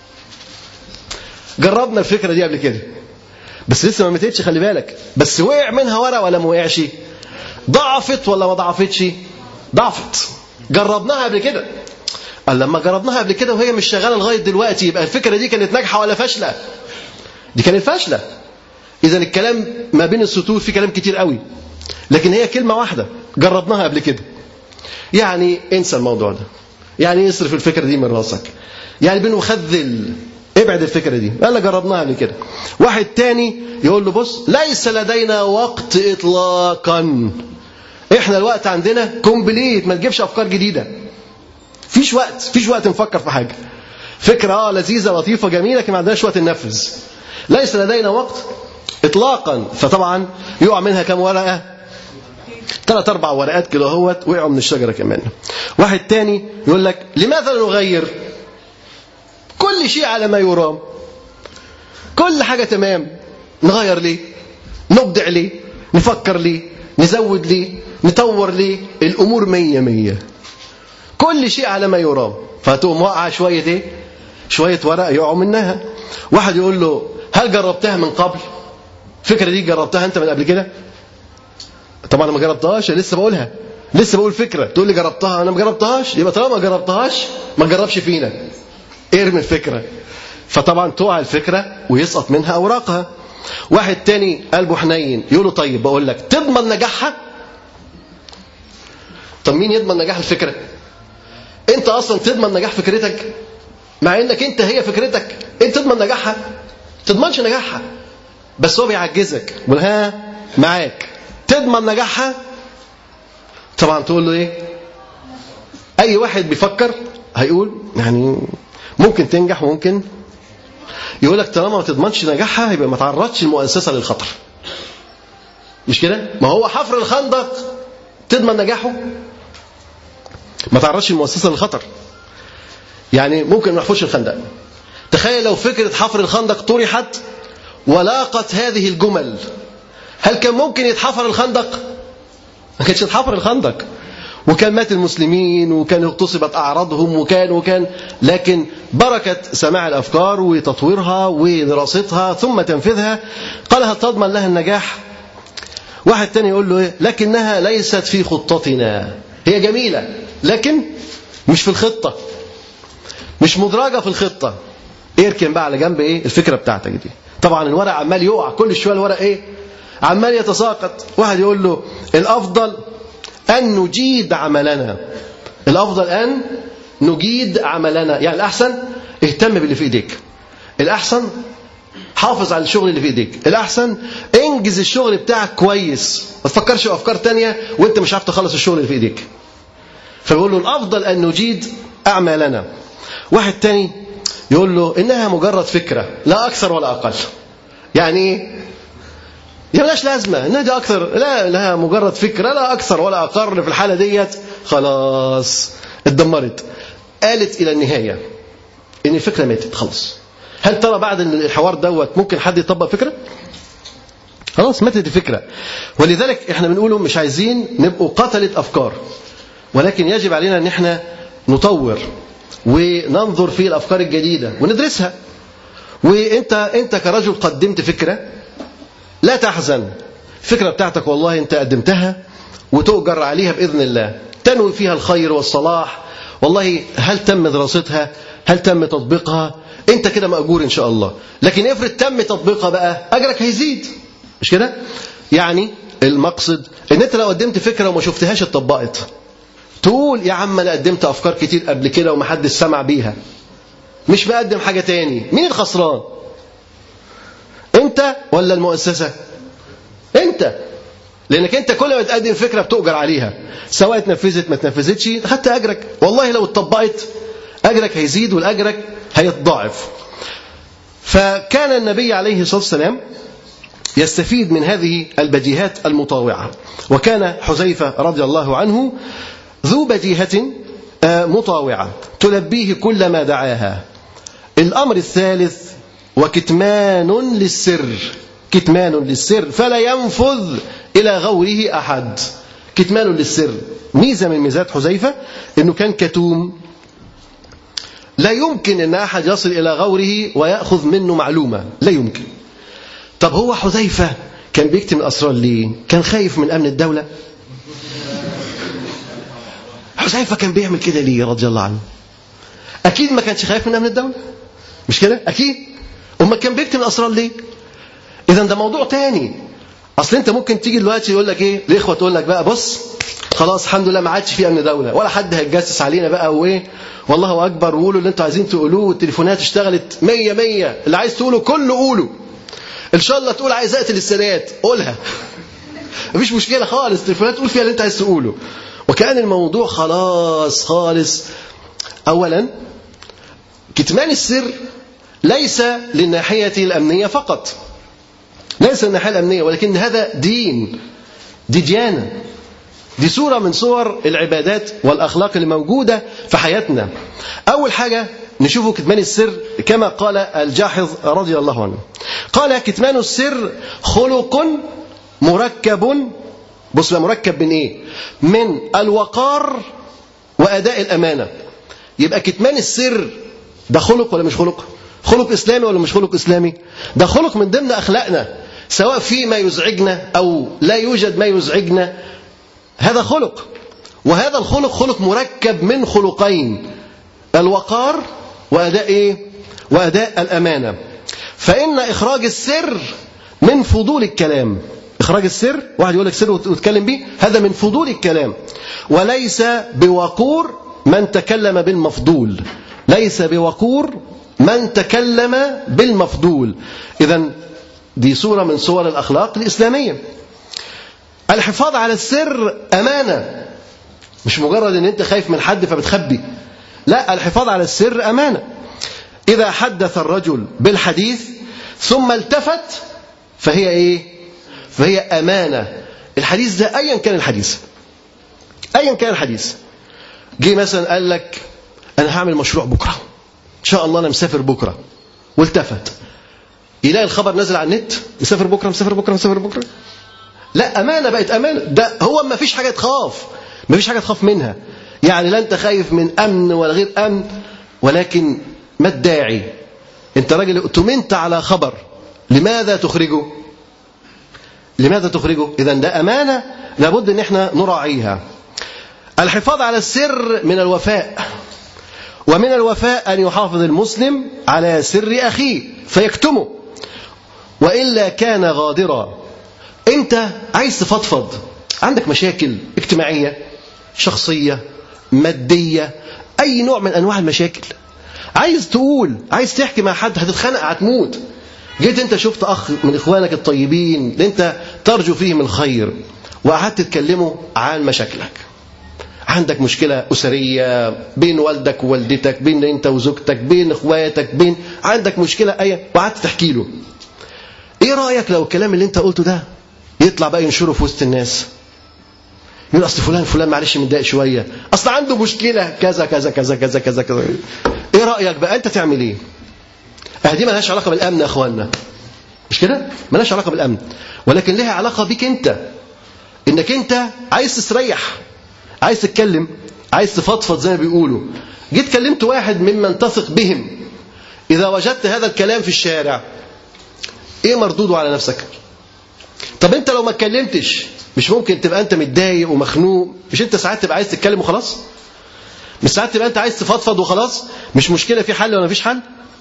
جربنا الفكرة دي قبل كده بس لسه ما ماتتش خلي بالك بس وقع منها ورق ولا ما وقعش ضعفت ولا ما ضعفتش ضعفت جربناها قبل كده قال لما جربناها قبل كده وهي مش شغاله لغايه دلوقتي يبقى الفكره دي كانت ناجحه ولا فاشله دي كانت فاشله اذا الكلام ما بين السطور في كلام كتير قوي لكن هي كلمه واحده جربناها قبل كده يعني انسى الموضوع ده يعني اصرف الفكره دي من راسك يعني بنخذل ابعد الفكره دي قال جربناها قبل كده واحد تاني يقول له بص ليس لدينا وقت اطلاقا احنا الوقت عندنا كومبليت ما تجيبش افكار جديده فيش وقت فيش وقت نفكر في حاجه فكره اه لذيذه لطيفه جميله لكن ما عندناش وقت ننفذ ليس لدينا وقت اطلاقا فطبعا يقع منها كم ورقه ثلاث اربع ورقات كده اهوت وقعوا من الشجره كمان واحد تاني يقول لك لماذا نغير كل شيء على ما يرام كل حاجه تمام نغير ليه نبدع ليه نفكر ليه نزود ليه نطور ليه الامور مية مية كل شيء على ما يرام فتقوم واقعه شويه ايه شويه ورق يقعوا منها واحد يقول له هل جربتها من قبل الفكره دي جربتها انت من قبل كده طبعا انا ما جربتهاش لسه بقولها لسه بقول فكره تقول لي جربتها انا ما جربتهاش يبقى طالما ما جربتهاش ما تجربش فينا ارمي الفكره فطبعا تقع الفكره ويسقط منها اوراقها واحد تاني قلبه حنين يقول له طيب بقول لك تضمن نجاحها طب مين يضمن نجاح الفكره انت اصلا تضمن نجاح فكرتك مع انك انت هي فكرتك انت تضمن نجاحها تضمنش نجاحها بس هو بيعجزك يقول ها معاك تضمن نجاحها طبعا تقول له ايه اي واحد بيفكر هيقول يعني ممكن تنجح وممكن يقول لك طالما ما تضمنش نجاحها يبقى ما تعرضش المؤسسه للخطر مش كده ما هو حفر الخندق تضمن نجاحه ما تعرضش المؤسسه للخطر يعني ممكن ما نحفرش الخندق تخيل لو فكره حفر الخندق طرحت ولاقت هذه الجمل هل كان ممكن يتحفر الخندق ما كانش يتحفر الخندق وكان مات المسلمين وكان اغتصبت أعراضهم وكان وكان لكن بركة سماع الأفكار وتطويرها ودراستها ثم تنفيذها قال هل تضمن لها النجاح واحد تاني يقول له إيه؟ لكنها ليست في خطتنا هي جميلة لكن مش في الخطة مش مدرجة في الخطة اركن بقى على جنب ايه الفكرة بتاعتك دي طبعا الورق عمال يقع كل شوية الورق ايه عمال يتساقط واحد يقول له الأفضل أن نجيد عملنا الأفضل أن نجيد عملنا يعني الأحسن اهتم باللي في إيديك الأحسن حافظ على الشغل اللي في إيديك الأحسن انجز الشغل بتاعك كويس ما تفكرش في أفكار تانية وانت مش عارف تخلص الشغل اللي في إيديك فبيقول له الأفضل أن نجيد أعمالنا واحد تاني يقول له إنها مجرد فكرة لا أكثر ولا أقل يعني ايه يا ملاش لازمة إنها دي أكثر لا لها مجرد فكرة لا أكثر ولا أقل في الحالة ديت خلاص اتدمرت قالت إلى النهاية إن الفكرة ماتت خلاص هل ترى بعد الحوار دوت ممكن حد يطبق فكرة؟ خلاص ماتت الفكرة ولذلك احنا بنقوله مش عايزين نبقوا قتلة أفكار ولكن يجب علينا ان احنا نطور وننظر في الافكار الجديده وندرسها وانت انت كرجل قدمت فكره لا تحزن الفكره بتاعتك والله انت قدمتها وتؤجر عليها باذن الله تنوي فيها الخير والصلاح والله هل تم دراستها هل تم تطبيقها انت كده ماجور ان شاء الله لكن افرض تم تطبيقها بقى اجرك هيزيد مش كده يعني المقصد ان انت لو قدمت فكره وما شفتهاش اتطبقت تقول يا عم انا قدمت افكار كتير قبل كده ومحدش سمع بيها مش بقدم حاجه تاني مين الخسران انت ولا المؤسسه انت لانك انت كل ما تقدم فكره بتؤجر عليها سواء اتنفذت ما اتنفذتش خدت اجرك والله لو اتطبقت اجرك هيزيد والاجرك هيتضاعف فكان النبي عليه الصلاه والسلام يستفيد من هذه البديهات المطاوعه وكان حذيفه رضي الله عنه ذو بديهة مطاوعة تلبيه كل ما دعاها الأمر الثالث وكتمان للسر كتمان للسر فلا ينفذ إلى غوره أحد كتمان للسر ميزة من ميزات حذيفة أنه كان كتوم لا يمكن أن أحد يصل إلى غوره ويأخذ منه معلومة لا يمكن طب هو حذيفة كان بيكتم الأسرار ليه كان خايف من أمن الدولة حذيفة كان بيعمل كده ليه رضي الله عنه أكيد ما كانش خايف من أمن الدولة مش كده أكيد أما كان بيكتم الأسرار ليه إذا ده موضوع تاني أصل أنت ممكن تيجي دلوقتي يقول لك إيه الإخوة تقول لك بقى بص خلاص الحمد لله ما عادش في أمن دولة ولا حد هيتجسس علينا بقى وإيه والله أكبر وقولوا اللي أنتوا عايزين تقولوه والتليفونات اشتغلت مية مية اللي عايز تقوله كله قوله إن شاء الله تقول عايز أقتل السادات قولها مفيش مشكلة خالص التليفونات تقول فيها اللي أنت عايز تقوله وكان الموضوع خلاص خالص أولا كتمان السر ليس للناحية الأمنية فقط ليس للناحية الأمنية ولكن هذا دين دي ديانة دي صورة من صور العبادات والأخلاق اللي موجودة في حياتنا أول حاجة نشوفه كتمان السر كما قال الجاحظ رضي الله عنه قال كتمان السر خلق مركب بص بقى مركب من ايه من الوقار واداء الامانه يبقى كتمان السر ده خلق ولا مش خلق خلق اسلامي ولا مش خلق اسلامي ده خلق من ضمن اخلاقنا سواء في ما يزعجنا او لا يوجد ما يزعجنا هذا خلق وهذا الخلق خلق مركب من خلقين الوقار واداء ايه واداء الامانه فان اخراج السر من فضول الكلام إخراج السر واحد يقول لك سر وتتكلم بيه هذا من فضول الكلام وليس بوقور من تكلم بالمفضول ليس بوقور من تكلم بالمفضول إذا دي صورة من صور الأخلاق الإسلامية الحفاظ على السر أمانة مش مجرد أن أنت خايف من حد فبتخبي لا الحفاظ على السر أمانة إذا حدث الرجل بالحديث ثم التفت فهي إيه فهي أمانة الحديث ده أيا كان الحديث أيا كان الحديث جه مثلا قال لك أنا هعمل مشروع بكرة إن شاء الله أنا مسافر بكرة والتفت يلاقي الخبر نزل على النت مسافر بكرة مسافر بكرة مسافر بكرة لا أمانة بقت أمانة ده هو ما فيش حاجة تخاف ما فيش حاجة تخاف منها يعني لا أنت خايف من أمن ولا غير أمن ولكن ما الداعي أنت راجل اؤتمنت على خبر لماذا تخرجه لماذا تخرجه إذا ده أمانة لابد أن احنا نراعيها الحفاظ على السر من الوفاء ومن الوفاء أن يحافظ المسلم على سر أخيه فيكتمه وإلا كان غادرا أنت عايز تفضفض عندك مشاكل اجتماعية شخصية مادية اي نوع من انواع المشاكل عايز تقول عايز تحكي مع حد هتتخانق هتموت جيت انت شفت اخ من اخوانك الطيبين اللي انت ترجو فيهم الخير وقعدت تتكلموا عن مشاكلك عندك مشكلة أسرية بين والدك ووالدتك بين أنت وزوجتك بين إخواتك بين عندك مشكلة أي وقعدت تحكي له إيه رأيك لو الكلام اللي أنت قلته ده يطلع بقى ينشره في وسط الناس يقول أصل فلان فلان معلش متضايق شوية أصل عنده مشكلة كذا كذا كذا كذا كذا كذا إيه رأيك بقى أنت تعمل إيه أه دي مالهاش علاقة بالأمن يا أخوانا مش كده مالهاش علاقة بالأمن ولكن لها علاقة بيك أنت إنك أنت عايز تستريح عايز تتكلم عايز تفضفض زي ما بيقولوا جيت كلمت واحد ممن تثق بهم إذا وجدت هذا الكلام في الشارع إيه مردوده على نفسك طب أنت لو ما اتكلمتش مش ممكن تبقى أنت متضايق ومخنوق مش أنت ساعات تبقى عايز تتكلم وخلاص مش ساعات تبقى أنت عايز تفضفض وخلاص مش مشكلة في حل ولا مفيش حل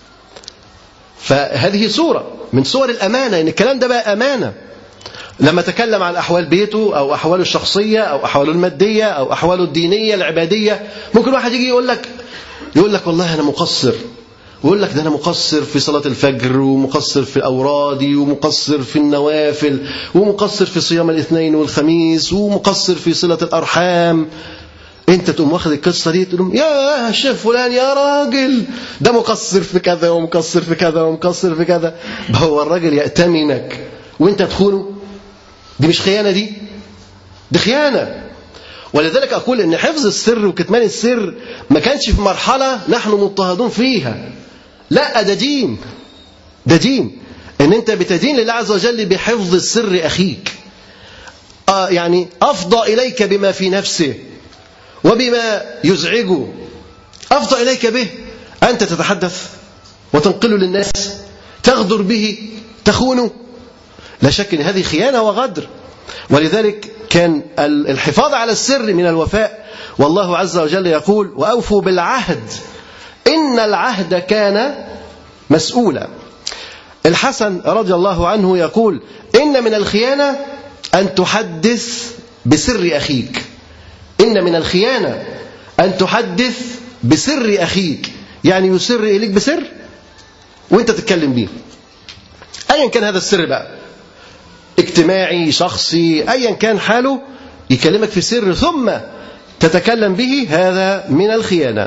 فهذه صورة من صور الأمانة إن الكلام ده بقى أمانة لما تكلم عن أحوال بيته أو أحواله الشخصية أو أحواله المادية أو أحواله الدينية العبادية ممكن واحد يجي يقول لك يقول لك والله أنا مقصر ويقول لك ده أنا مقصر في صلاة الفجر ومقصر في أورادي ومقصر في النوافل ومقصر في صيام الاثنين والخميس ومقصر في صلة الأرحام انت تقوم واخد القصه دي تقول يا شيخ فلان يا راجل ده مقصر في كذا ومقصر في كذا ومقصر في كذا هو الراجل يأتمنك وانت تخونه دي مش خيانة دي دي خيانة ولذلك أقول أن حفظ السر وكتمان السر ما كانش في مرحلة نحن مضطهدون فيها لا ده دين ده دين ان انت بتدين لله عز وجل بحفظ السر اخيك آه يعني افضى اليك بما في نفسه وبما يزعجه افضى اليك به انت تتحدث وتنقله للناس تغدر به تخونه لا شك ان هذه خيانه وغدر ولذلك كان الحفاظ على السر من الوفاء والله عز وجل يقول واوفوا بالعهد ان العهد كان مسؤولا الحسن رضي الله عنه يقول ان من الخيانه ان تحدث بسر اخيك ان من الخيانه ان تحدث بسر اخيك يعني يسر اليك بسر وانت تتكلم بيه ايا كان هذا السر بقى اجتماعي شخصي ايا كان حاله يكلمك في سر ثم تتكلم به هذا من الخيانه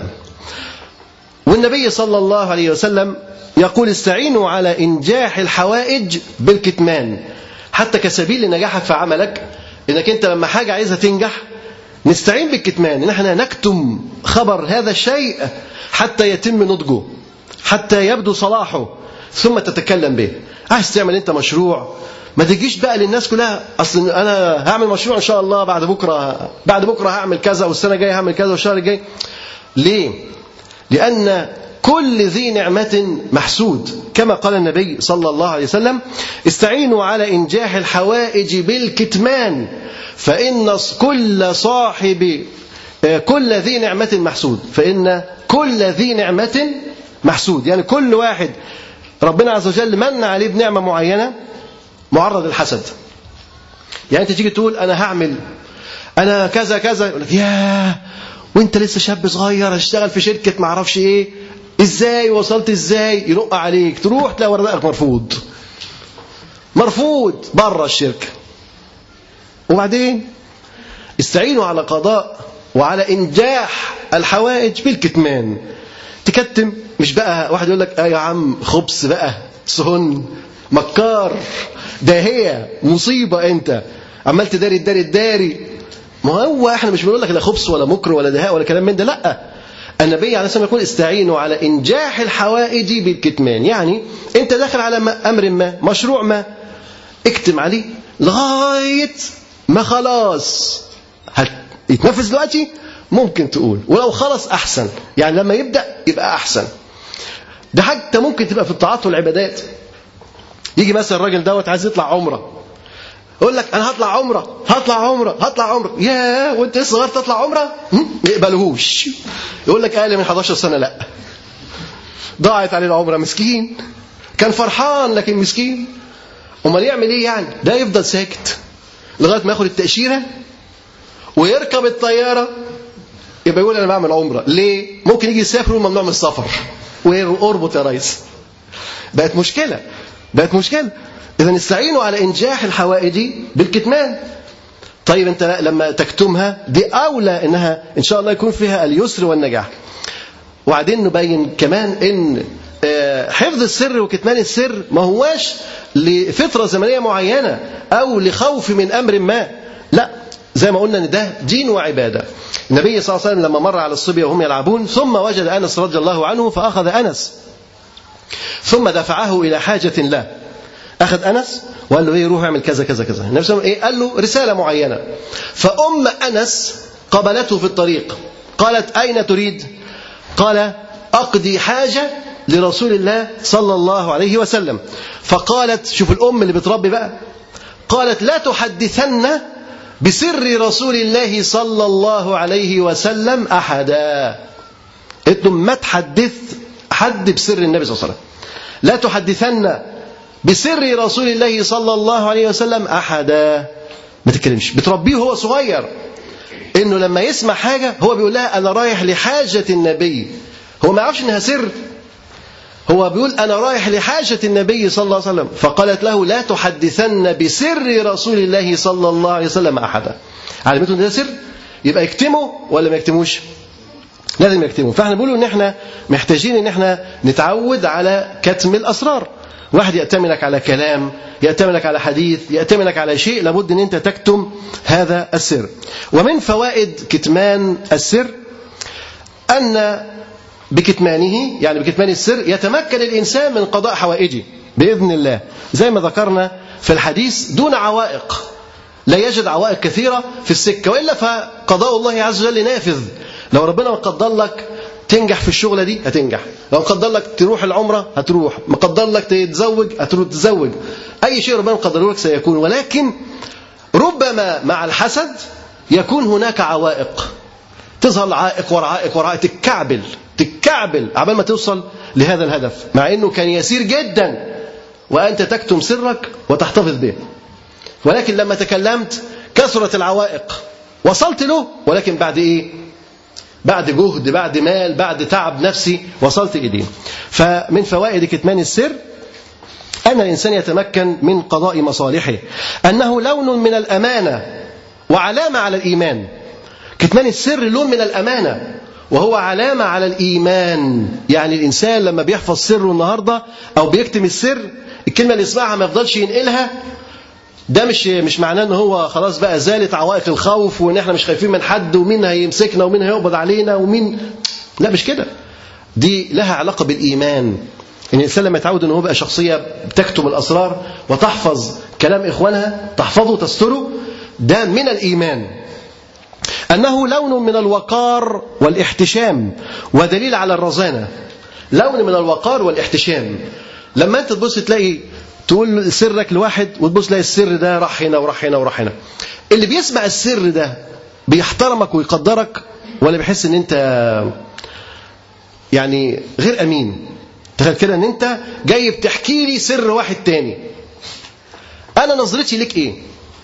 والنبي صلى الله عليه وسلم يقول استعينوا على انجاح الحوائج بالكتمان حتى كسبيل لنجاحك في عملك انك انت لما حاجه عايزها تنجح نستعين بالكتمان ان احنا نكتم خبر هذا الشيء حتى يتم نضجه حتى يبدو صلاحه ثم تتكلم به عايز تعمل انت مشروع ما تجيش بقى للناس كلها اصل انا هعمل مشروع ان شاء الله بعد بكره بعد بكره هعمل كذا والسنه الجايه هعمل كذا والشهر الجاي ليه لان كل ذي نعمة محسود كما قال النبي صلى الله عليه وسلم استعينوا على إنجاح الحوائج بالكتمان فإن كل صاحب كل ذي نعمة محسود فإن كل ذي نعمة محسود يعني كل واحد ربنا عز وجل من عليه بنعمة معينة معرض للحسد يعني أنت تيجي تقول أنا هعمل أنا كذا كذا يقول لك ياه وانت لسه شاب صغير هتشتغل في شركة معرفش ايه ازاي وصلت ازاي ينق عليك تروح تلاقي ورقك مرفوض مرفوض بره الشركة وبعدين استعينوا على قضاء وعلى انجاح الحوائج بالكتمان تكتم مش بقى واحد يقول لك اه يا عم خبز بقى سهن مكار داهية مصيبة انت عمال تداري تداري تداري ما هو احنا مش بنقول لك لا خبز ولا مكر ولا دهاء ولا كلام من ده لا النبي عليه الصلاه والسلام يقول استعينوا على انجاح الحوائج بالكتمان يعني انت داخل على امر ما مشروع ما اكتم عليه لغايه ما خلاص يتنفذ دلوقتي ممكن تقول ولو خلص احسن يعني لما يبدا يبقى احسن ده حتى ممكن تبقى في الطاعات والعبادات يجي مثلا الراجل دوت عايز يطلع عمره يقول لك انا هطلع عمره هطلع عمره هطلع عمره يا وانت لسه صغير تطلع عمره ما يقبلوهوش يقول لك اقل من 11 سنه لا ضاعت عليه العمره مسكين كان فرحان لكن مسكين امال يعمل ايه يعني ده يفضل ساكت لغايه ما ياخد التاشيره ويركب الطياره يبقى يقول انا بعمل عمره ليه ممكن يجي يسافر ويقول ممنوع من السفر واربط يا ريس بقت مشكله بقت مشكله اذا استعينوا على انجاح الحوائج بالكتمان طيب انت لما تكتمها دي اولى انها ان شاء الله يكون فيها اليسر والنجاح وبعدين نبين كمان ان آه، حفظ السر وكتمان السر ما هواش لفترة زمنية معينة أو لخوف من أمر ما لا زي ما قلنا ان ده دين وعباده. النبي صلى الله عليه وسلم لما مر على الصبيه وهم يلعبون ثم وجد انس رضي الله عنه فاخذ انس. ثم دفعه الى حاجه له. اخذ انس وقال له ايه روح اعمل كذا كذا كذا. النبي صلى الله عليه وسلم ايه قال له رساله معينه. فام انس قبلته في الطريق. قالت اين تريد؟ قال اقضي حاجه لرسول الله صلى الله عليه وسلم. فقالت شوف الام اللي بتربي بقى قالت لا تحدثن بسر رسول الله صلى الله عليه وسلم احدا قلت لهم ما تحدث حد بسر النبي صلى الله عليه وسلم لا تحدثن بسر رسول الله صلى الله عليه وسلم احدا ما تتكلمش بتربيه وهو صغير انه لما يسمع حاجه هو بيقول لها انا رايح لحاجه النبي هو ما يعرفش انها سر هو بيقول أنا رايح لحاجة النبي صلى الله عليه وسلم فقالت له لا تحدثن بسر رسول الله صلى الله عليه وسلم أحدا علمته أن ده سر يبقى يكتمه ولا ما يكتموش لازم يكتمه فاحنا بنقول ان احنا محتاجين ان احنا نتعود على كتم الاسرار واحد يأتمنك على كلام يأتمنك على حديث يأتمنك على شيء لابد ان انت تكتم هذا السر ومن فوائد كتمان السر ان بكتمانه يعني بكتمان السر يتمكن الإنسان من قضاء حوائجه بإذن الله زي ما ذكرنا في الحديث دون عوائق لا يجد عوائق كثيرة في السكة وإلا فقضاء الله عز وجل نافذ لو ربنا قدر لك تنجح في الشغلة دي هتنجح لو قدر لك تروح العمرة هتروح مقدر لك تتزوج هتروح تتزوج أي شيء ربنا قدر لك سيكون ولكن ربما مع الحسد يكون هناك عوائق تظهر عائق ورا عائق ورا عائق تتكعبل تتكعبل عبال ما توصل لهذا الهدف مع انه كان يسير جدا وانت تكتم سرك وتحتفظ به ولكن لما تكلمت كثرت العوائق وصلت له ولكن بعد ايه بعد جهد بعد مال بعد تعب نفسي وصلت اليه فمن فوائد كتمان السر أن الإنسان يتمكن من قضاء مصالحه أنه لون من الأمانة وعلامة على الإيمان كتمان السر لون من الأمانة وهو علامة على الإيمان يعني الإنسان لما بيحفظ سره النهاردة أو بيكتم السر الكلمة اللي يسمعها ما يفضلش ينقلها ده مش مش معناه ان هو خلاص بقى زالت عوائق الخوف وان احنا مش خايفين من حد ومين هيمسكنا ومين هيقبض علينا ومين لا مش كده دي لها علاقه بالايمان ان الانسان لما يتعود ان هو بقى شخصيه بتكتم الاسرار وتحفظ كلام اخوانها تحفظه تستره ده من الايمان أنه لون من الوقار والاحتشام ودليل على الرزانة لون من الوقار والاحتشام لما أنت تبص تلاقي تقول سرك لواحد وتبص تلاقي السر ده راح هنا وراح هنا وراح هنا اللي بيسمع السر ده بيحترمك ويقدرك ولا بيحس ان انت يعني غير امين تخيل كده ان انت جاي بتحكي لي سر واحد تاني انا نظرتي ليك ايه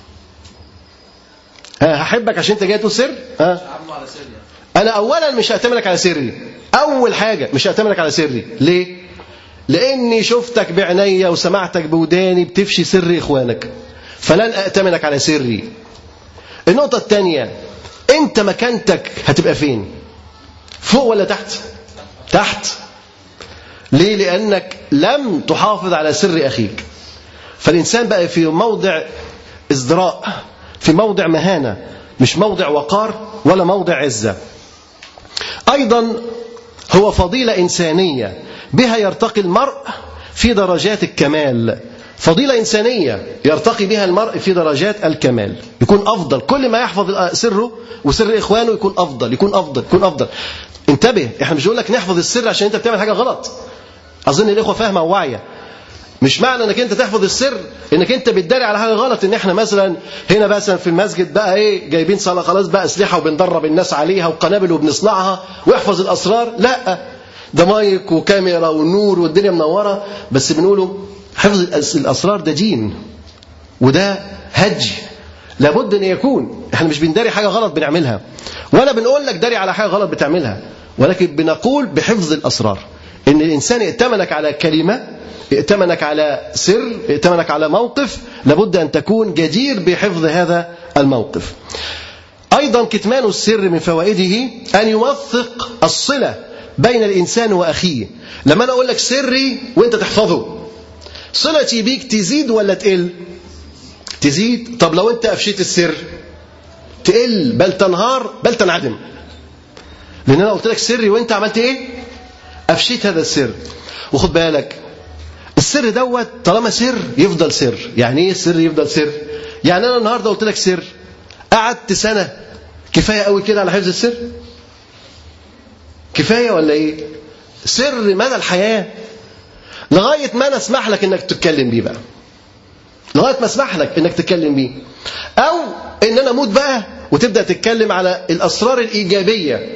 ها هحبك عشان انت جاي تقول سر ها انا اولا مش هأتمنك على سري اول حاجه مش هأتمنك على سري ليه لاني شفتك بعينيا وسمعتك بوداني بتفشي سر اخوانك فلن أأتمنك على سري النقطه الثانيه انت مكانتك هتبقى فين فوق ولا تحت تحت ليه لانك لم تحافظ على سر اخيك فالانسان بقى في موضع ازدراء في موضع مهانة مش موضع وقار ولا موضع عزة أيضا هو فضيلة إنسانية بها يرتقي المرء في درجات الكمال فضيلة إنسانية يرتقي بها المرء في درجات الكمال يكون أفضل كل ما يحفظ سره وسر إخوانه يكون أفضل يكون أفضل يكون أفضل انتبه احنا مش بقول لك نحفظ السر عشان انت بتعمل حاجة غلط أظن الإخوة فاهمة وواعية مش معنى انك انت تحفظ السر انك انت بتداري على حاجه غلط ان احنا مثلا هنا مثلا في المسجد بقى ايه جايبين صلاه خلاص بقى اسلحه وبندرب الناس عليها وقنابل وبنصنعها واحفظ الاسرار لا ده مايك وكاميرا ونور والدنيا منوره بس بنقوله حفظ الاسرار ده دين وده هج لابد ان يكون احنا مش بنداري حاجه غلط بنعملها ولا بنقول لك داري على حاجه غلط بتعملها ولكن بنقول بحفظ الاسرار ان الانسان ائتمنك على كلمه ائتمنك على سر ائتمنك على موقف لابد ان تكون جدير بحفظ هذا الموقف ايضا كتمان السر من فوائده ان يوثق الصله بين الانسان واخيه لما انا اقول لك سري وانت تحفظه صلتي بيك تزيد ولا تقل تزيد طب لو انت افشيت السر تقل بل تنهار بل تنعدم لان انا قلت لك سري وانت عملت ايه افشيت هذا السر وخد بالك السر دوت طالما سر يفضل سر يعني ايه السر يفضل سر يعني انا النهارده قلت لك سر قعدت سنه كفايه قوي كده على حفظ السر كفايه ولا ايه سر مدى الحياه لغايه ما انا اسمح لك انك تتكلم بيه بقى لغايه ما اسمح لك انك تتكلم بيه او ان انا اموت بقى وتبدا تتكلم على الاسرار الايجابيه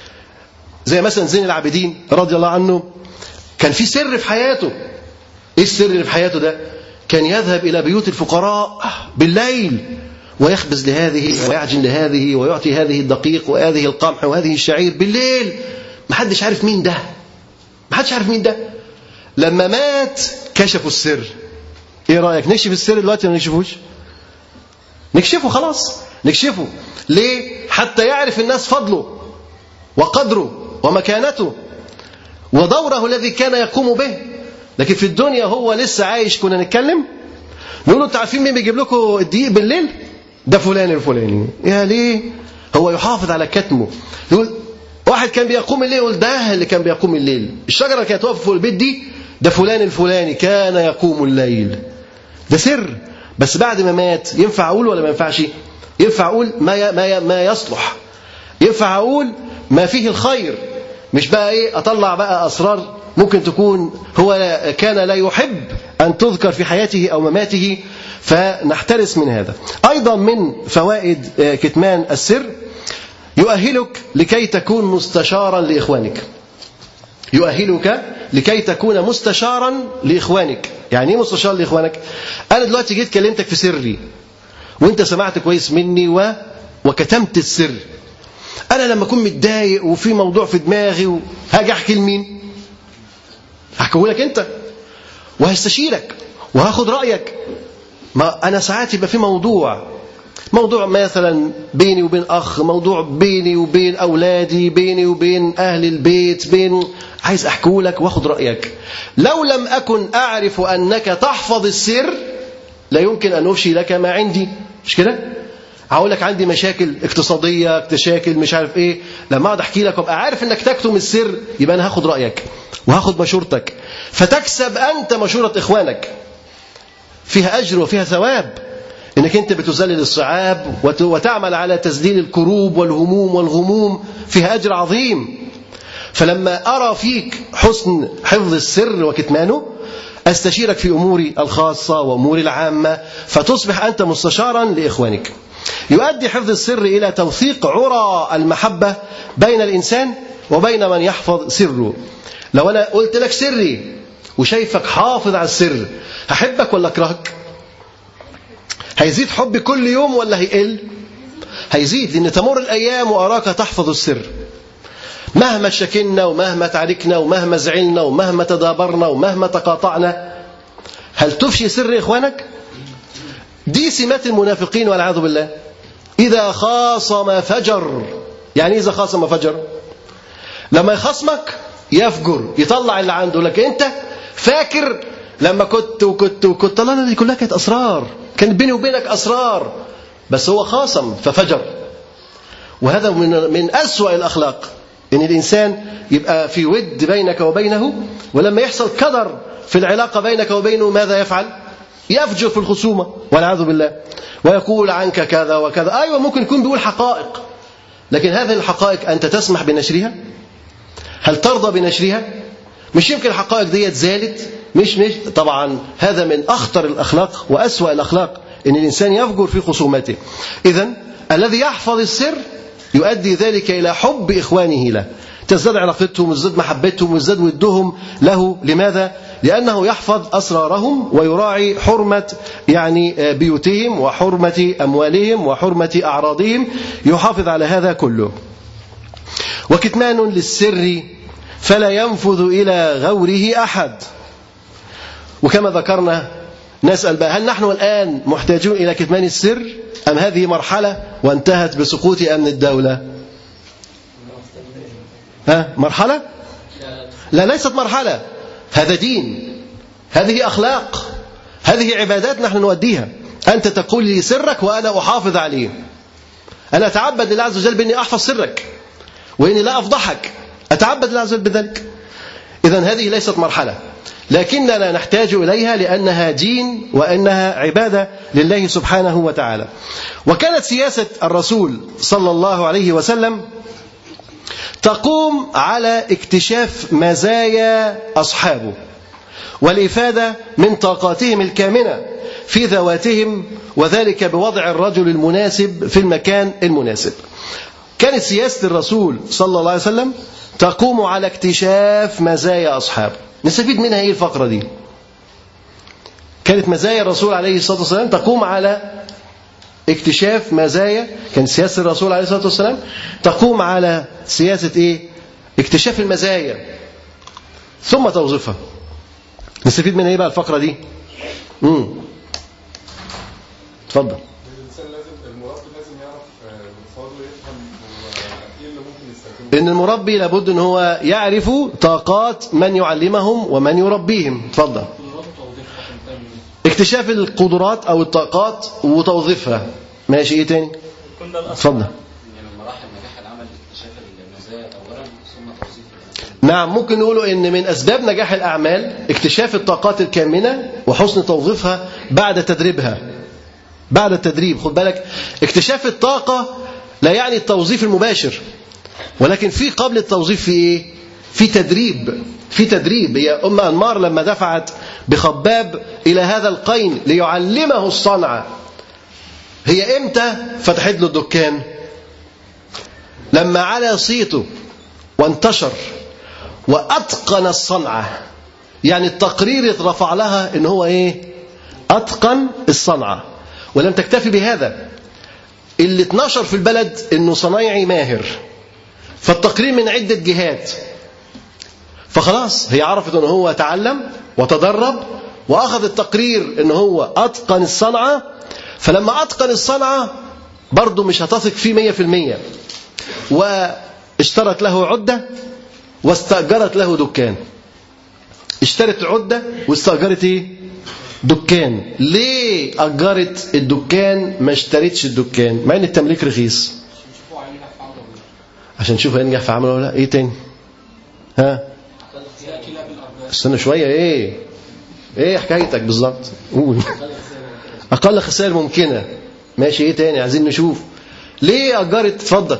زي مثلا زين العابدين رضي الله عنه كان في سر في حياته ايه السر اللي في حياته ده كان يذهب الى بيوت الفقراء بالليل ويخبز لهذه ويعجن لهذه ويعطي هذه الدقيق وهذه القمح وهذه الشعير بالليل محدش عارف مين ده محدش عارف مين ده لما مات كشفوا السر ايه رايك نكشف السر دلوقتي ولا نكشفوش نكشفه خلاص نكشفه ليه حتى يعرف الناس فضله وقدره ومكانته ودوره الذي كان يقوم به لكن في الدنيا هو لسه عايش كنا نتكلم نقول له انتوا عارفين مين بيجيب لكم الدقيق بالليل ده فلان الفلاني يا ليه هو يحافظ على كتمه يقول واحد كان بيقوم الليل يقول ده اللي كان بيقوم الليل الشجره اللي كانت واقفه في البيت دي ده فلان الفلاني كان يقوم الليل ده سر بس بعد ما مات ينفع اقول ولا ما ينفعش ينفع اقول ما ما ما يصلح ينفع اقول ما فيه الخير مش بقى ايه اطلع بقى اسرار ممكن تكون هو كان لا يحب ان تذكر في حياته او مماته فنحترس من هذا ايضا من فوائد كتمان السر يؤهلك لكي تكون مستشارا لاخوانك يؤهلك لكي تكون مستشارا لاخوانك يعني ايه مستشار لاخوانك انا دلوقتي جيت كلمتك في سري وانت سمعت كويس مني و... وكتمت السر انا لما اكون متضايق وفي موضوع في دماغي وهاجي احكي لمين هحكيه لك انت وهستشيرك وهاخد رايك ما انا ساعات يبقى في موضوع موضوع مثلا بيني وبين اخ موضوع بيني وبين اولادي بيني وبين اهل البيت بين عايز احكيه لك واخد رايك لو لم اكن اعرف انك تحفظ السر لا يمكن ان افشي لك ما عندي مش كده هقول لك عندي مشاكل اقتصاديه مشاكل مش عارف ايه لما اقعد احكي لك وابقى عارف انك تكتم السر يبقى انا هاخد رايك وهاخد مشورتك فتكسب انت مشوره اخوانك فيها اجر وفيها ثواب انك انت بتذلل الصعاب وتعمل على تذليل الكروب والهموم والغموم فيها اجر عظيم فلما ارى فيك حسن حفظ السر وكتمانه استشيرك في اموري الخاصه واموري العامه فتصبح انت مستشارا لاخوانك يؤدي حفظ السر الى توثيق عرى المحبه بين الانسان وبين من يحفظ سره لو انا قلت لك سري وشايفك حافظ على السر هحبك ولا اكرهك هيزيد حبي كل يوم ولا هيقل هيزيد لان تمر الايام واراك تحفظ السر مهما شكلنا ومهما تعاركنا ومهما زعلنا ومهما تدابرنا ومهما تقاطعنا هل تفشي سر اخوانك دي سمات المنافقين والعياذ بالله اذا خاصم فجر يعني اذا خاصم فجر لما يخصمك يفجر يطلع اللي عنده لك انت فاكر لما كنت وكنت وكنت لا لا دي كلها كانت اسرار كان بيني وبينك اسرار بس هو خاصم ففجر وهذا من من اسوا الاخلاق ان الانسان يبقى في ود بينك وبينه ولما يحصل كدر في العلاقه بينك وبينه ماذا يفعل؟ يفجر في الخصومه والعياذ بالله ويقول عنك كذا وكذا ايوه ممكن يكون بيقول حقائق لكن هذه الحقائق انت تسمح بنشرها؟ هل ترضى بنشرها؟ مش يمكن الحقائق ديت زالت مش مش طبعا هذا من اخطر الاخلاق واسوا الاخلاق ان الانسان يفجر في خصومته اذا الذي يحفظ السر يؤدي ذلك الى حب اخوانه له تزداد علاقتهم وتزداد محبتهم وتزداد ودهم له لماذا؟ لأنه يحفظ أسرارهم ويراعي حرمة يعني بيوتهم وحرمة أموالهم وحرمة أعراضهم يحافظ على هذا كله وكتمان للسر فلا ينفذ إلى غوره أحد وكما ذكرنا نسأل بقى هل نحن الآن محتاجون إلى كتمان السر أم هذه مرحلة وانتهت بسقوط أمن الدولة ها مرحلة لا ليست مرحلة هذا دين هذه أخلاق هذه عبادات نحن نوديها أنت تقول لي سرك وأنا أحافظ عليه أنا أتعبد لله عز وجل بأني أحفظ سرك وإني لا أفضحك أتعبد لله عز وجل بذلك إذا هذه ليست مرحلة لكننا نحتاج إليها لأنها دين وأنها عبادة لله سبحانه وتعالى وكانت سياسة الرسول صلى الله عليه وسلم تقوم على اكتشاف مزايا أصحابه والإفادة من طاقاتهم الكامنة في ذواتهم وذلك بوضع الرجل المناسب في المكان المناسب كانت سياسة الرسول صلى الله عليه وسلم تقوم على اكتشاف مزايا أصحابه نستفيد منها ايه الفقرة دي كانت مزايا الرسول عليه الصلاة والسلام تقوم على اكتشاف مزايا كان سياسة الرسول عليه الصلاة والسلام تقوم على سياسة ايه اكتشاف المزايا ثم توظيفها نستفيد منها ايه بقى الفقرة دي امم اتفضل الانسان لازم المربي لازم يعرف باتصاله يفهم هو ايه اللي ممكن يستخدمه ان المربي لابد ان هو يعرف طاقات من يعلمهم ومن يربيهم اتفضل اكتشاف القدرات او الطاقات وتوظيفها ماشي ايه تاني اتفضل يعني من مراحل نجاح العمل اكتشاف المزايا اولا ثم توظيف المزايا نعم ممكن نقوله ان من اسباب نجاح الاعمال اكتشاف الطاقات الكامنه وحسن توظيفها بعد تدريبها بعد التدريب خد بالك اكتشاف الطاقه لا يعني التوظيف المباشر ولكن في قبل التوظيف في ايه في تدريب في تدريب هي ام انمار لما دفعت بخباب الى هذا القين ليعلمه الصنعه هي امتى فتحت له الدكان لما على صيته وانتشر واتقن الصنعه يعني التقرير اترفع لها ان هو ايه اتقن الصنعه ولم تكتفي بهذا اللي اتنشر في البلد انه صنايعي ماهر فالتقرير من عده جهات فخلاص هي عرفت ان هو تعلم وتدرب واخذ التقرير ان هو اتقن الصنعه فلما اتقن الصنعه برضه مش هتثق فيه مية في المية واشترت له عدة واستأجرت له دكان اشترت عدة واستأجرت ايه دكان ليه أجرت الدكان ما اشترتش الدكان مع ان التمليك رخيص عشان نشوف هينجح في عمله ولا لا ايه تاني ها استنى شوية ايه ايه حكايتك بالظبط قول اقل خسائر ممكنة ماشي ايه تاني عايزين نشوف ليه اجرت اتفضل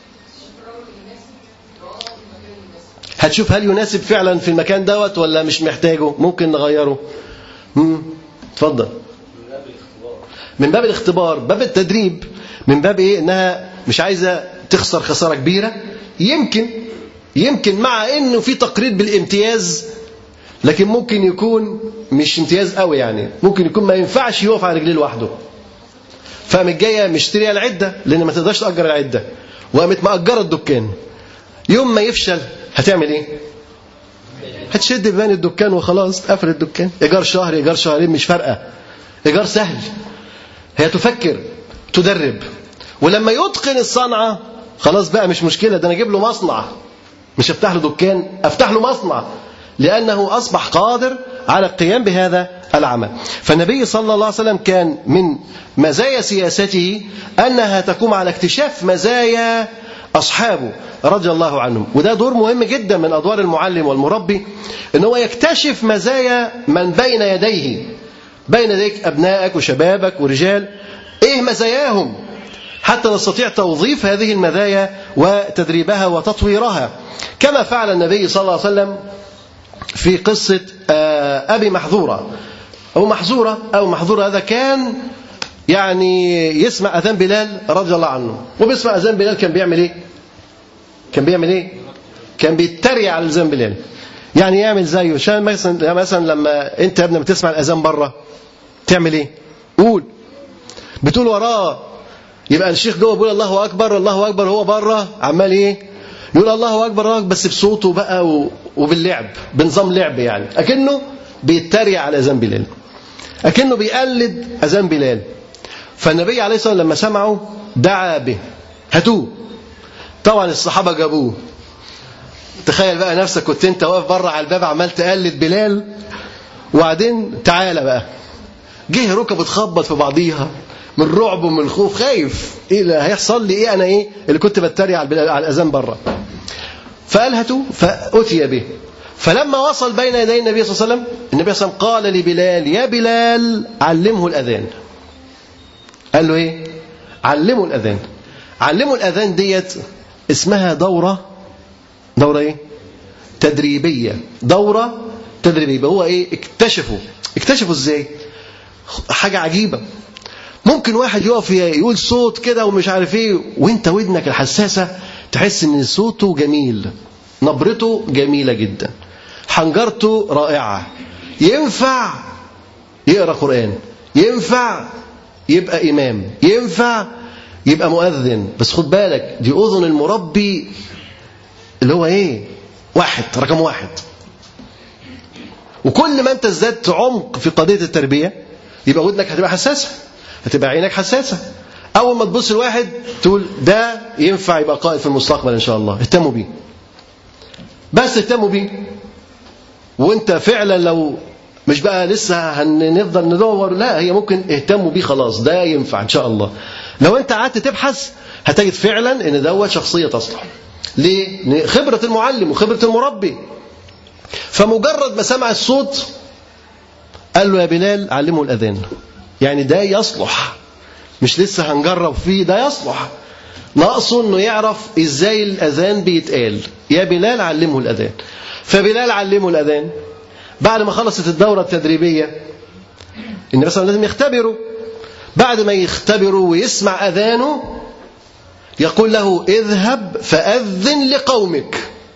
هتشوف هل يناسب فعلا في المكان دوت ولا مش محتاجه ممكن نغيره امم اتفضل من باب الاختبار باب التدريب من باب ايه انها مش عايزه تخسر خساره كبيره يمكن يمكن مع انه في تقرير بالامتياز لكن ممكن يكون مش امتياز قوي يعني ممكن يكون ما ينفعش يقف على رجليه لوحده فقامت جايه مشتريه العده لان ما تقدرش تاجر العده وقامت مأجره الدكان يوم ما يفشل هتعمل ايه هتشد بيبان الدكان وخلاص تقفل الدكان ايجار شهر ايجار شهرين مش فارقه ايجار سهل هي تفكر تدرب ولما يتقن الصنعه خلاص بقى مش مشكله ده انا اجيب له مصنع مش افتح له دكان افتح له مصنع لانه اصبح قادر على القيام بهذا العمل فالنبي صلى الله عليه وسلم كان من مزايا سياسته انها تقوم على اكتشاف مزايا أصحابه رضي الله عنهم وده دور مهم جدا من أدوار المعلم والمربي ان هو يكتشف مزايا من بين يديه بين يديك أبنائك وشبابك ورجال إيه مزاياهم حتى نستطيع توظيف هذه المزايا وتدريبها وتطويرها كما فعل النبي صلى الله عليه وسلم في قصة أبي محذورة أو محذورة أو محذورة هذا كان يعني يسمع أذان بلال رضي الله عنه وبيسمع أذان بلال كان بيعمل إيه كان بيعمل إيه كان بيتريق على اذان بلال يعني يعمل زيه عشان مثلا مثلا لما انت يا ابني بتسمع الاذان بره تعمل ايه قول بتقول وراه يبقى الشيخ جوه بيقول الله اكبر الله اكبر هو بره عمال ايه يقول الله اكبر الله أكبر بس بصوته بقى و- وباللعب بنظام لعب يعني اكنه بيتريق على اذان بلال اكنه بيقلد اذان بلال فالنبي عليه الصلاه والسلام لما سمعه دعا به هاتوه طبعا الصحابه جابوه تخيل بقى نفسك كنت انت واقف بره على الباب عمال تقلد بلال وبعدين تعالى بقى جه ركبه تخبط في بعضيها من الرعب ومن الخوف خايف ايه اللي هيحصل لي ايه انا ايه اللي كنت بتريق على البلال- على الاذان بره فقال هاتوه فاتي به فلما وصل بين يدي النبي صلى الله عليه وسلم النبي صلى الله عليه وسلم قال لبلال يا بلال علمه الاذان قال له ايه علمه الاذان علمه الاذان ديت اسمها دوره دوره ايه تدريبيه دوره تدريبيه هو ايه اكتشفوا اكتشفوا ازاي حاجه عجيبه ممكن واحد يقف يقول صوت كده ومش عارف ايه وانت ودنك الحساسه تحس ان صوته جميل نبرته جميله جدا حنجرته رائعه ينفع يقرا قران ينفع يبقى امام ينفع يبقى مؤذن بس خد بالك دي اذن المربي اللي هو ايه واحد رقم واحد وكل ما انت ازددت عمق في قضيه التربيه يبقى ودنك هتبقى حساسه هتبقى عينك حساسه اول ما تبص لواحد تقول ده ينفع يبقى قائد في المستقبل ان شاء الله اهتموا بيه بس اهتموا بيه وانت فعلا لو مش بقى لسه هنفضل ندور لا هي ممكن اهتموا بيه خلاص ده ينفع ان شاء الله لو انت قعدت تبحث هتجد فعلا ان دوت شخصيه تصلح ليه؟ لأن خبره المعلم وخبره المربي فمجرد ما سمع الصوت قال له يا بلال علمه الاذان يعني ده يصلح مش لسه هنجرب فيه ده يصلح ناقصه انه يعرف ازاي الاذان بيتقال يا بلال علمه الاذان فبلال علمه الاذان بعد ما خلصت الدوره التدريبيه النبي صلى الله عليه وسلم لازم يختبره بعد ما يختبره ويسمع اذانه يقول له اذهب فاذن لقومك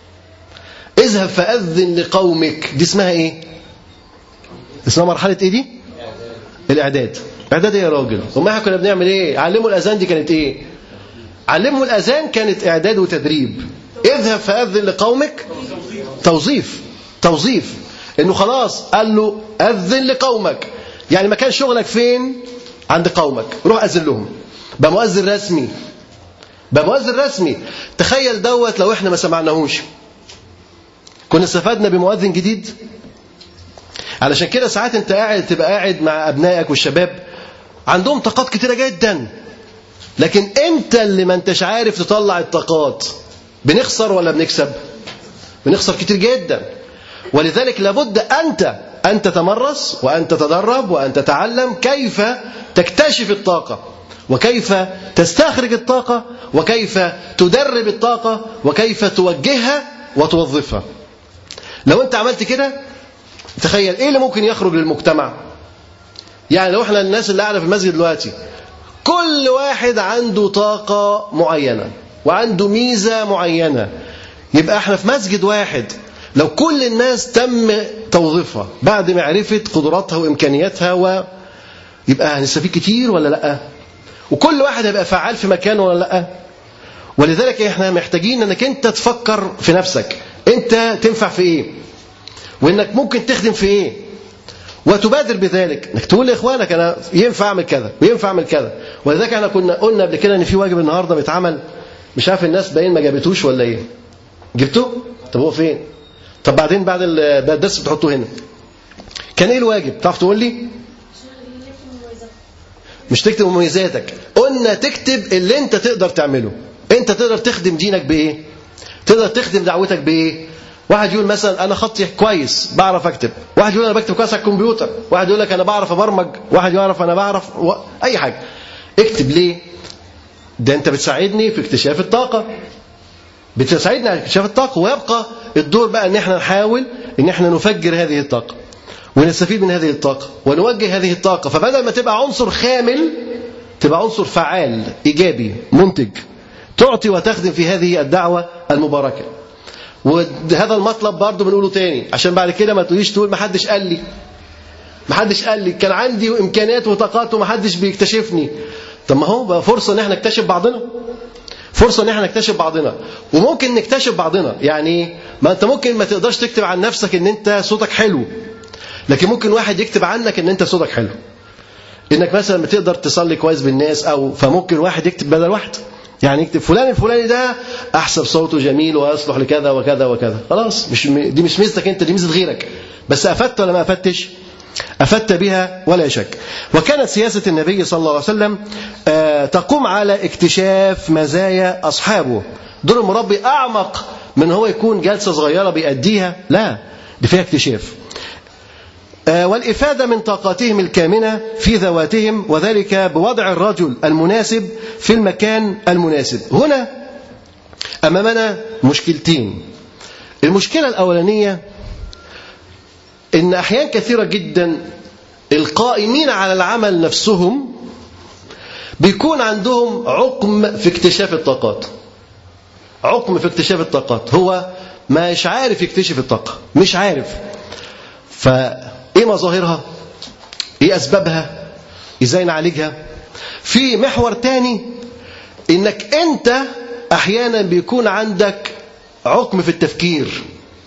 اذهب فاذن لقومك دي اسمها ايه اسمها مرحله ايه دي الاعداد اعداد ايه يا راجل وما احنا كنا بنعمل ايه علموا الاذان دي كانت ايه علموا الاذان كانت اعداد وتدريب اذهب فاذن لقومك توظيف توظيف انه خلاص قال له اذن لقومك يعني مكان شغلك فين عند قومك روح اذن لهم بقى مؤذن رسمي بقى مؤذن رسمي تخيل دوت لو احنا ما سمعناهوش كنا استفدنا بمؤذن جديد علشان كده ساعات انت قاعد تبقى قاعد مع ابنائك والشباب عندهم طاقات كتيره جدا لكن انت اللي ما انتش عارف تطلع الطاقات بنخسر ولا بنكسب بنخسر كتير جدا ولذلك لابد انت ان تتمرس وان تتدرب وان تتعلم كيف تكتشف الطاقه وكيف تستخرج الطاقه وكيف تدرب الطاقه وكيف توجهها وتوظفها لو انت عملت كده تخيل ايه اللي ممكن يخرج للمجتمع يعني لو احنا الناس اللي قاعده في المسجد دلوقتي كل واحد عنده طاقه معينه وعنده ميزه معينه يبقى احنا في مسجد واحد لو كل الناس تم توظيفها بعد معرفه قدراتها وامكانياتها و يبقى هنستفيد كتير ولا لا وكل واحد هيبقى فعال في مكانه ولا لا ولذلك احنا محتاجين انك انت تفكر في نفسك انت تنفع في ايه وانك ممكن تخدم في ايه وتبادر بذلك انك تقول لاخوانك انا ينفع اعمل كذا وينفع اعمل كذا ولذلك احنا كنا قلنا قبل كده ان في واجب النهارده بيتعمل مش عارف الناس باين ما جابتوش ولا ايه جبته طب هو فين طب بعدين بعد ال- بعد الدرس بتحطه هنا كان ايه الواجب تعرف تقول لي مش تكتب مميزاتك قلنا تكتب اللي انت تقدر تعمله انت تقدر تخدم دينك بايه تقدر تخدم دعوتك بايه واحد يقول مثلا انا خطي كويس بعرف اكتب واحد يقول انا بكتب كويس على الكمبيوتر واحد يقول لك انا بعرف ابرمج واحد يعرف انا بعرف و... اي حاجه اكتب ليه ده انت بتساعدني في اكتشاف الطاقه بتساعدنا على اكتشاف الطاقه ويبقى الدور بقى ان احنا نحاول ان احنا نفجر هذه الطاقه ونستفيد من هذه الطاقه ونوجه هذه الطاقه فبدل ما تبقى عنصر خامل تبقى عنصر فعال ايجابي منتج تعطي وتخدم في هذه الدعوه المباركه وهذا المطلب برضه بنقوله تاني عشان بعد كده ما تقوليش تقول ما حدش قال لي ما حدش قال لي كان عندي امكانيات وطاقات وما حدش بيكتشفني طب ما هو بقى فرصه ان احنا نكتشف بعضنا فرصه ان احنا نكتشف بعضنا وممكن نكتشف بعضنا يعني ما انت ممكن ما تقدرش تكتب عن نفسك ان انت صوتك حلو لكن ممكن واحد يكتب عنك ان انت صوتك حلو انك مثلا بتقدر تصلي كويس بالناس او فممكن واحد يكتب بدل واحد يعني يكتب فلان الفلاني ده احسب صوته جميل ويصلح لكذا وكذا وكذا خلاص مش دي مش ميزتك انت دي ميزه غيرك بس افدت ولا ما افدتش افدت بها ولا شك وكانت سياسه النبي صلى الله عليه وسلم آه، تقوم على اكتشاف مزايا اصحابه دور المربي اعمق من هو يكون جلسه صغيره بيأديها لا دي فيها اكتشاف آه، والإفادة من طاقاتهم الكامنة في ذواتهم وذلك بوضع الرجل المناسب في المكان المناسب هنا أمامنا مشكلتين المشكلة الأولانية إن أحيان كثيرة جدا القائمين على العمل نفسهم بيكون عندهم عقم في اكتشاف الطاقات عقم في اكتشاف الطاقات هو مش عارف يكتشف الطاقة مش عارف فايه مظاهرها ايه اسبابها ازاي نعالجها في محور تاني انك انت احيانا بيكون عندك عقم في التفكير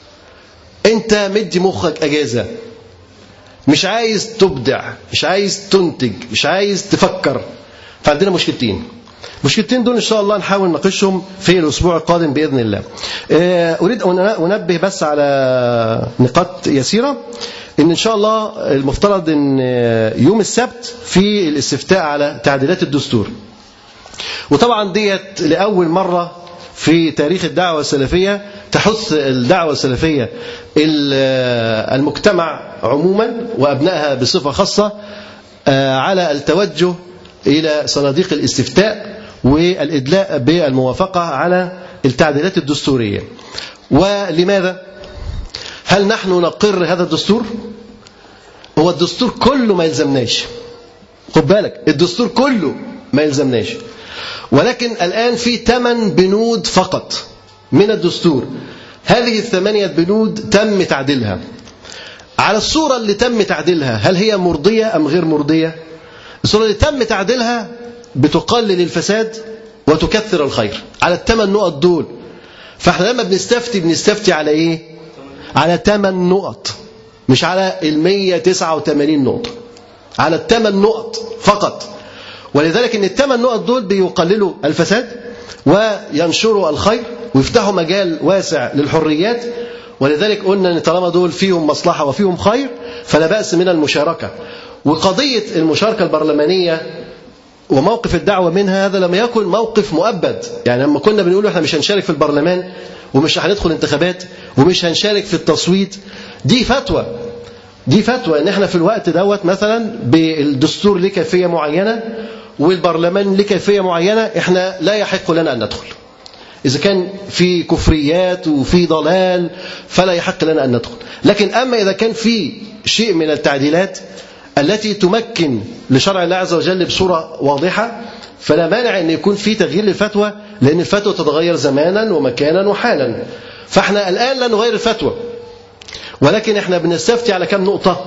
انت مدي مخك اجازه مش عايز تبدع مش عايز تنتج مش عايز تفكر فعندنا مشكلتين المشكلتين دول ان شاء الله نحاول نناقشهم في الاسبوع القادم باذن الله آه، اريد ان انبه بس على نقاط يسيره ان ان شاء الله المفترض ان يوم السبت في الاستفتاء على تعديلات الدستور وطبعا ديت لاول مره في تاريخ الدعوه السلفيه تحث الدعوه السلفيه المجتمع عموما وابنائها بصفه خاصه آه، على التوجه الى صناديق الاستفتاء والادلاء بالموافقه على التعديلات الدستوريه ولماذا هل نحن نقر هذا الدستور هو الدستور كله ما يلزمناش خد بالك الدستور كله ما يلزمناش ولكن الآن في ثمان بنود فقط من الدستور هذه الثمانية بنود تم تعديلها على الصورة اللي تم تعديلها هل هي مرضية أم غير مرضية الصورة اللي تم تعديلها بتقلل الفساد وتكثر الخير على الثمان نقط دول فاحنا لما بنستفتي بنستفتي على ايه على ثمان نقط مش على ال 189 نقطة على الثمان نقط فقط ولذلك ان الثمان نقط دول بيقللوا الفساد وينشروا الخير ويفتحوا مجال واسع للحريات ولذلك قلنا ان طالما دول فيهم مصلحه وفيهم خير فلا باس من المشاركه وقضيه المشاركه البرلمانيه وموقف الدعوه منها هذا لم يكن موقف مؤبد يعني لما كنا بنقول احنا مش هنشارك في البرلمان ومش هندخل انتخابات ومش هنشارك في التصويت دي فتوى دي فتوى ان احنا في الوقت دوت مثلا بالدستور له كيفيه معينه والبرلمان له كيفيه معينه احنا لا يحق لنا ان ندخل إذا كان في كفريات وفي ضلال فلا يحق لنا أن ندخل لكن أما إذا كان في شيء من التعديلات التي تمكن لشرع الله عز وجل بصورة واضحة فلا مانع أن يكون في تغيير للفتوى لأن الفتوى تتغير زمانا ومكانا وحالا فاحنا الآن لا نغير الفتوى ولكن احنا بنستفتي على كم نقطة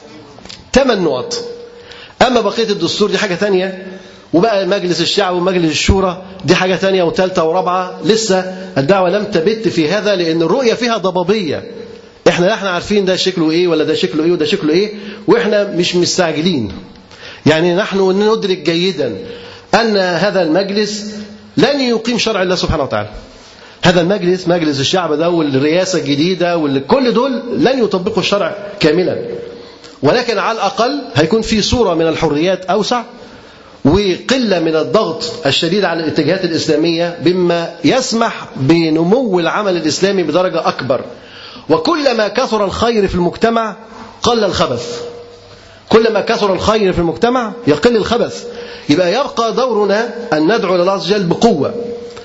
ثمان نقط أما بقية الدستور دي حاجة تانية وبقى مجلس الشعب ومجلس الشورى دي حاجة تانية وثالثة ورابعة لسه الدعوة لم تبت في هذا لأن الرؤية فيها ضبابية احنا لا احنا عارفين ده شكله ايه ولا ده شكله ايه وده شكله ايه واحنا مش مستعجلين يعني نحن ندرك جيدا أن هذا المجلس لن يقيم شرع الله سبحانه وتعالى هذا المجلس مجلس الشعب ده والرئاسة الجديدة وكل دول لن يطبقوا الشرع كاملا ولكن على الأقل هيكون في صورة من الحريات أوسع وقلة من الضغط الشديد على الاتجاهات الإسلامية بما يسمح بنمو العمل الإسلامي بدرجة أكبر وكلما كثر الخير في المجتمع قل الخبث كلما كثر الخير في المجتمع يقل الخبث يبقى يبقى دورنا أن ندعو لله عز وجل بقوة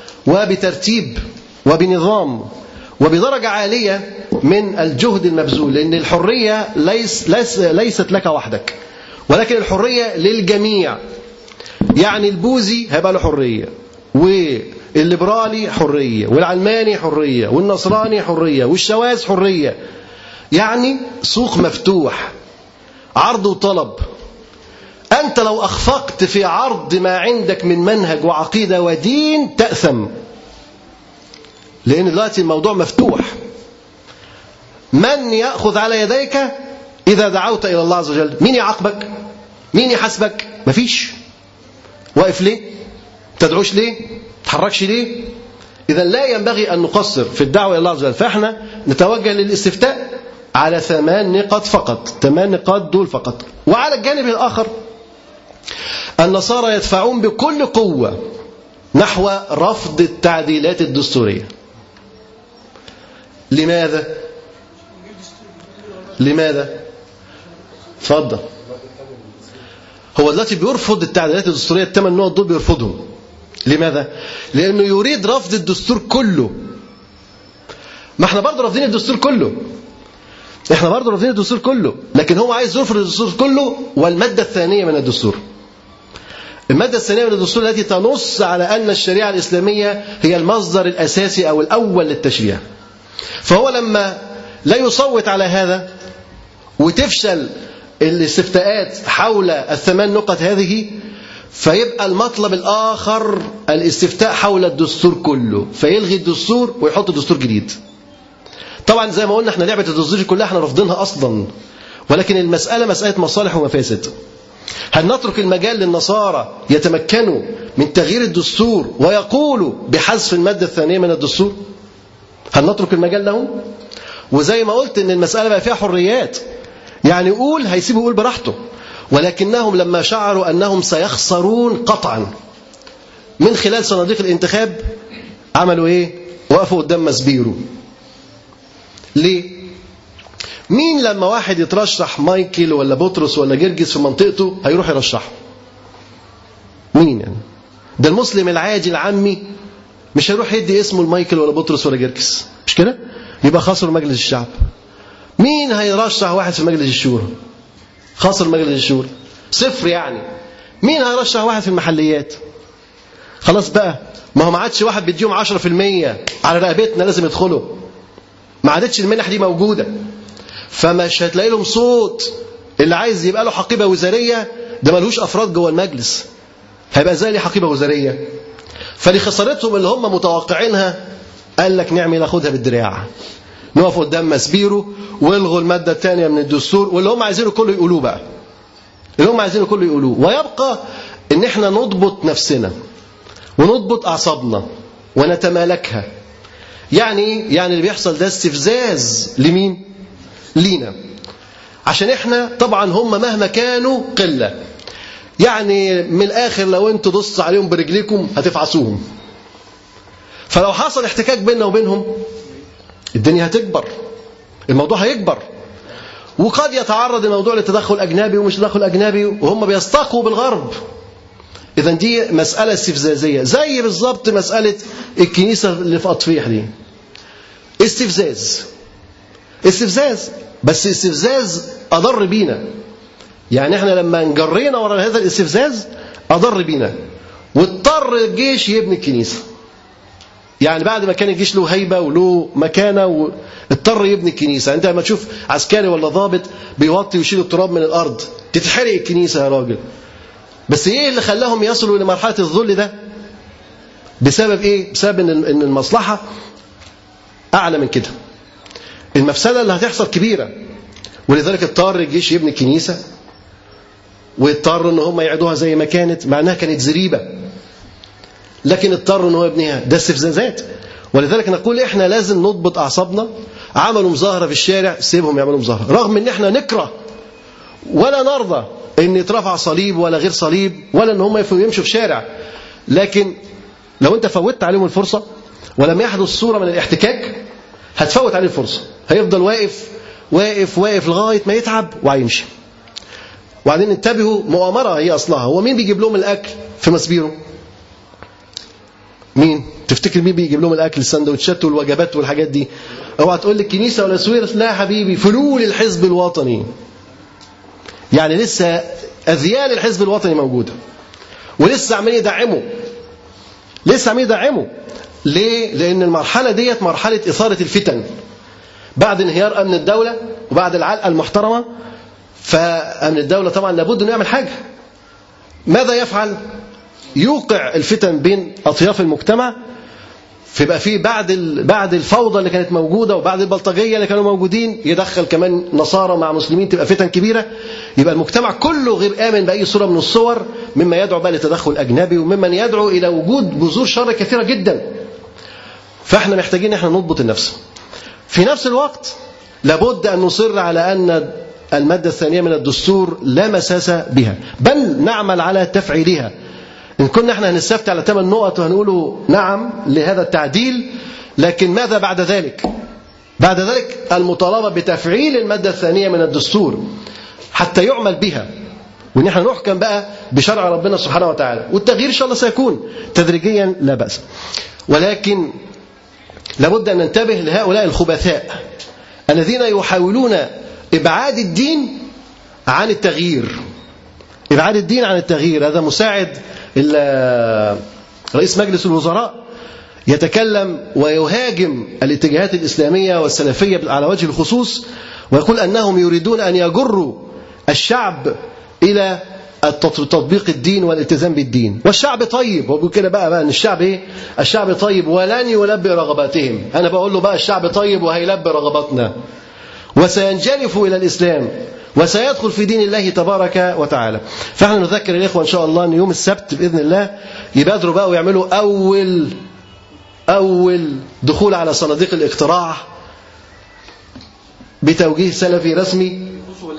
وبترتيب وبنظام وبدرجة عالية من الجهد المبذول لأن الحرية ليس ليس ليست لك وحدك ولكن الحرية للجميع يعني البوذي هيبقى له حرية والليبرالي حرية والعلماني حرية والنصراني حرية والشواذ حرية يعني سوق مفتوح عرض وطلب أنت لو أخفقت في عرض ما عندك من منهج وعقيدة ودين تأثم لأن دلوقتي الموضوع مفتوح من يأخذ على يديك إذا دعوت إلى الله عز وجل مين يعاقبك مين يحاسبك مفيش واقف ليه تدعوش ليه تحركش ليه إذا لا ينبغي أن نقصر في الدعوة إلى الله عز وجل فإحنا نتوجه للاستفتاء على ثمان نقاط فقط ثمان نقاط دول فقط وعلى الجانب الآخر النصارى يدفعون بكل قوة نحو رفض التعديلات الدستورية لماذا؟ لماذا؟ اتفضل هو دلوقتي بيرفض التعديلات الدستورية الثمان نقط دول بيرفضهم لماذا؟ لأنه يريد رفض الدستور كله ما احنا برضه رافضين الدستور كله احنا برضه رافضين الدستور كله لكن هو عايز يرفض الدستور كله والمادة الثانية من الدستور المادة الثانية من الدستور التي تنص على أن الشريعة الإسلامية هي المصدر الأساسي أو الأول للتشريع فهو لما لا يصوت على هذا وتفشل الاستفتاءات حول الثمان نقط هذه فيبقى المطلب الآخر الاستفتاء حول الدستور كله فيلغي الدستور ويحط دستور جديد طبعا زي ما قلنا احنا لعبة الدستور كلها احنا رافضينها أصلا ولكن المسألة مسألة مصالح ومفاسد هل نترك المجال للنصارى يتمكنوا من تغيير الدستور ويقولوا بحذف المادة الثانية من الدستور هل نترك المجال لهم وزي ما قلت ان المسألة بقى فيها حريات يعني يقول هيسيبه يقول براحته ولكنهم لما شعروا أنهم سيخسرون قطعا من خلال صناديق الانتخاب عملوا ايه وقفوا قدام مسبيرو ليه مين لما واحد يترشح مايكل ولا بطرس ولا جرجس في منطقته هيروح يرشحه مين يعني ده المسلم العادي العامي مش هيروح يدي اسمه لمايكل ولا بطرس ولا جرجس مش كده يبقى خسر مجلس الشعب مين هيرشح واحد في مجلس الشورى خسر مجلس الشورى صفر يعني مين هيرشح واحد في المحليات خلاص بقى ما هو ما عادش واحد بيديهم 10% على رقبتنا لازم يدخلوا ما عادتش المنح دي موجوده فمش هتلاقي لهم صوت اللي عايز يبقى له حقيبه وزاريه ده ملهوش افراد جوه المجلس هيبقى ازاي ليه حقيبه وزاريه فلخسارتهم اللي هم متوقعينها قال لك نعمل ناخدها بالدراع نقف قدام مسبيرو والغوا الماده الثانيه من الدستور واللي هم عايزينه كله يقولوه بقى اللي هم عايزينه كله يقولوه ويبقى ان احنا نضبط نفسنا ونضبط اعصابنا ونتمالكها يعني ايه يعني اللي بيحصل ده استفزاز لمين لينا عشان احنا طبعا هم مهما كانوا قله يعني من الاخر لو انتوا دص عليهم برجليكم هتفعصوهم فلو حصل احتكاك بيننا وبينهم الدنيا هتكبر الموضوع هيكبر وقد يتعرض الموضوع لتدخل اجنبي ومش تدخل اجنبي وهم بيستقوا بالغرب اذا دي مساله استفزازيه زي بالظبط مساله الكنيسه اللي في اطفيح دي استفزاز استفزاز بس استفزاز اضر بينا يعني احنا لما انجرينا ورا هذا الاستفزاز اضر بينا واضطر الجيش يبني الكنيسه يعني بعد ما كان الجيش له هيبه وله مكانه اضطر يبني الكنيسه انت لما تشوف عسكري ولا ضابط بيوطي ويشيل التراب من الارض تتحرق الكنيسه يا راجل بس ايه اللي خلاهم يصلوا لمرحله الذل ده بسبب ايه بسبب ان ان المصلحه اعلى من كده المفسده اللي هتحصل كبيره ولذلك اضطر الجيش يبني الكنيسه واضطروا ان هم يعيدوها زي ما كانت مع انها كانت زريبه لكن اضطروا ان هو يبنيها ده استفزازات ولذلك نقول احنا لازم نضبط اعصابنا عملوا مظاهره في الشارع سيبهم يعملوا مظاهره رغم ان احنا نكره ولا نرضى ان يترفع صليب ولا غير صليب ولا ان هم يمشوا في شارع لكن لو انت فوتت عليهم الفرصه ولم يحدث صوره من الاحتكاك هتفوت عليه الفرصه هيفضل واقف واقف واقف لغايه ما يتعب وهيمشي وبعدين انتبهوا مؤامره هي اصلها هو مين بيجيب لهم الاكل في مسبيرو مين تفتكر مين بيجيب لهم الاكل السندوتشات والوجبات والحاجات دي اوعى تقول لي الكنيسه ولا سويرس لا يا حبيبي فلول الحزب الوطني يعني لسه اذيال الحزب الوطني موجوده ولسه عمالين يدعموا لسه عم يدعمه ليه؟ لأن المرحلة ديت مرحلة إثارة الفتن بعد انهيار أمن الدولة وبعد العلقة المحترمة فأمن الدولة طبعا لابد أنه يعمل حاجة ماذا يفعل؟ يوقع الفتن بين أطياف المجتمع فيبقى في بعد بعد الفوضى اللي كانت موجوده وبعد البلطجيه اللي كانوا موجودين يدخل كمان نصارى مع مسلمين تبقى فتن كبيره يبقى المجتمع كله غير امن باي صوره من الصور مما يدعو بقى لتدخل اجنبي وممن يدعو الى وجود بذور شر كثيره جدا فاحنا محتاجين احنا نضبط النفس في نفس الوقت لابد ان نصر على ان الماده الثانيه من الدستور لا مساس بها بل نعمل على تفعيلها إن كنا احنا هنستفتي على ثمان نقط وهنقوله نعم لهذا التعديل لكن ماذا بعد ذلك؟ بعد ذلك المطالبة بتفعيل المادة الثانية من الدستور حتى يعمل بها وإن احنا نحكم بقى بشرع ربنا سبحانه وتعالى والتغيير إن شاء الله سيكون تدريجيا لا بأس ولكن لابد أن ننتبه لهؤلاء الخبثاء الذين يحاولون إبعاد الدين عن التغيير إبعاد الدين عن التغيير هذا مساعد رئيس مجلس الوزراء يتكلم ويهاجم الاتجاهات الإسلامية والسلفية على وجه الخصوص ويقول أنهم يريدون أن يجروا الشعب إلى تطبيق الدين والالتزام بالدين والشعب طيب هو كده بقى, بقى ان الشعب ايه الشعب طيب ولن يلبي رغباتهم انا بقول له بقى الشعب طيب وهيلبي رغباتنا وسينجرف الى الاسلام وسيدخل في دين الله تبارك وتعالى فاحنا نذكر الإخوة إن شاء الله أن يوم السبت بإذن الله يبادروا بقى ويعملوا أول أول دخول على صناديق الاقتراع بتوجيه سلفي رسمي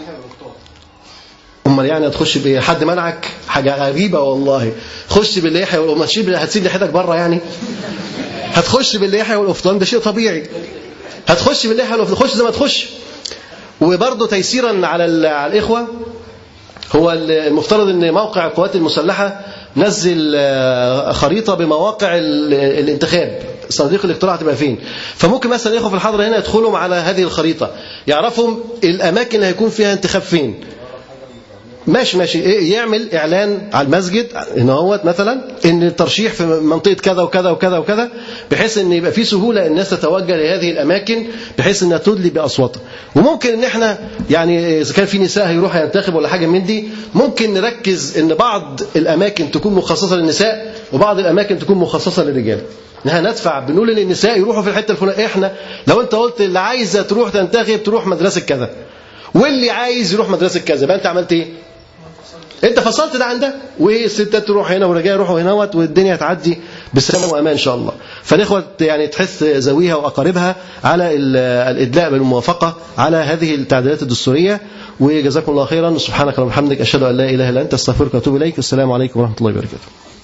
امال يعني هتخش بايه حد منعك حاجه غريبه والله خش باللحيه وما تشيب هتسيب لحيتك بره يعني هتخش باللحيه والقفطان ده شيء طبيعي هتخش باللحيه والقفطان خش زي ما تخش وبرضه تيسيرا على على الإخوة هو المفترض أن موقع القوات المسلحة نزل خريطة بمواقع الانتخاب صناديق الاقتراع تبقى فين فممكن مثلا الإخوة في الحضرة هنا يدخلوا على هذه الخريطة يعرفوا الأماكن اللي هيكون فيها انتخاب فين ماشي ماشي يعمل اعلان على المسجد ان هو مثلا ان الترشيح في منطقه كذا وكذا وكذا وكذا بحيث ان يبقى في سهوله الناس تتوجه لهذه الاماكن بحيث انها تدلي باصواتها وممكن ان احنا يعني اذا كان في نساء هيروحوا ينتخبوا ولا حاجه من دي ممكن نركز ان بعض الاماكن تكون مخصصه للنساء وبعض الاماكن تكون مخصصه للرجال انها ندفع بنقول للنساء يروحوا في الحته الفلانيه احنا لو انت قلت اللي عايزه تروح تنتخب تروح مدرسه كذا واللي عايز يروح مدرسه كذا يبقى انت عملت ايه انت فصلت ده عن ده والستات تروح هنا والرجال يروحوا هنا والدنيا تعدي بسلام وامان ان شاء الله فالاخوه يعني تحث ذويها واقاربها على الادلاء بالموافقه على هذه التعديلات الدستوريه وجزاكم الله خيرا سبحانك اللهم وبحمدك اشهد ان لا اله الا انت استغفرك واتوب اليك والسلام عليكم ورحمه الله وبركاته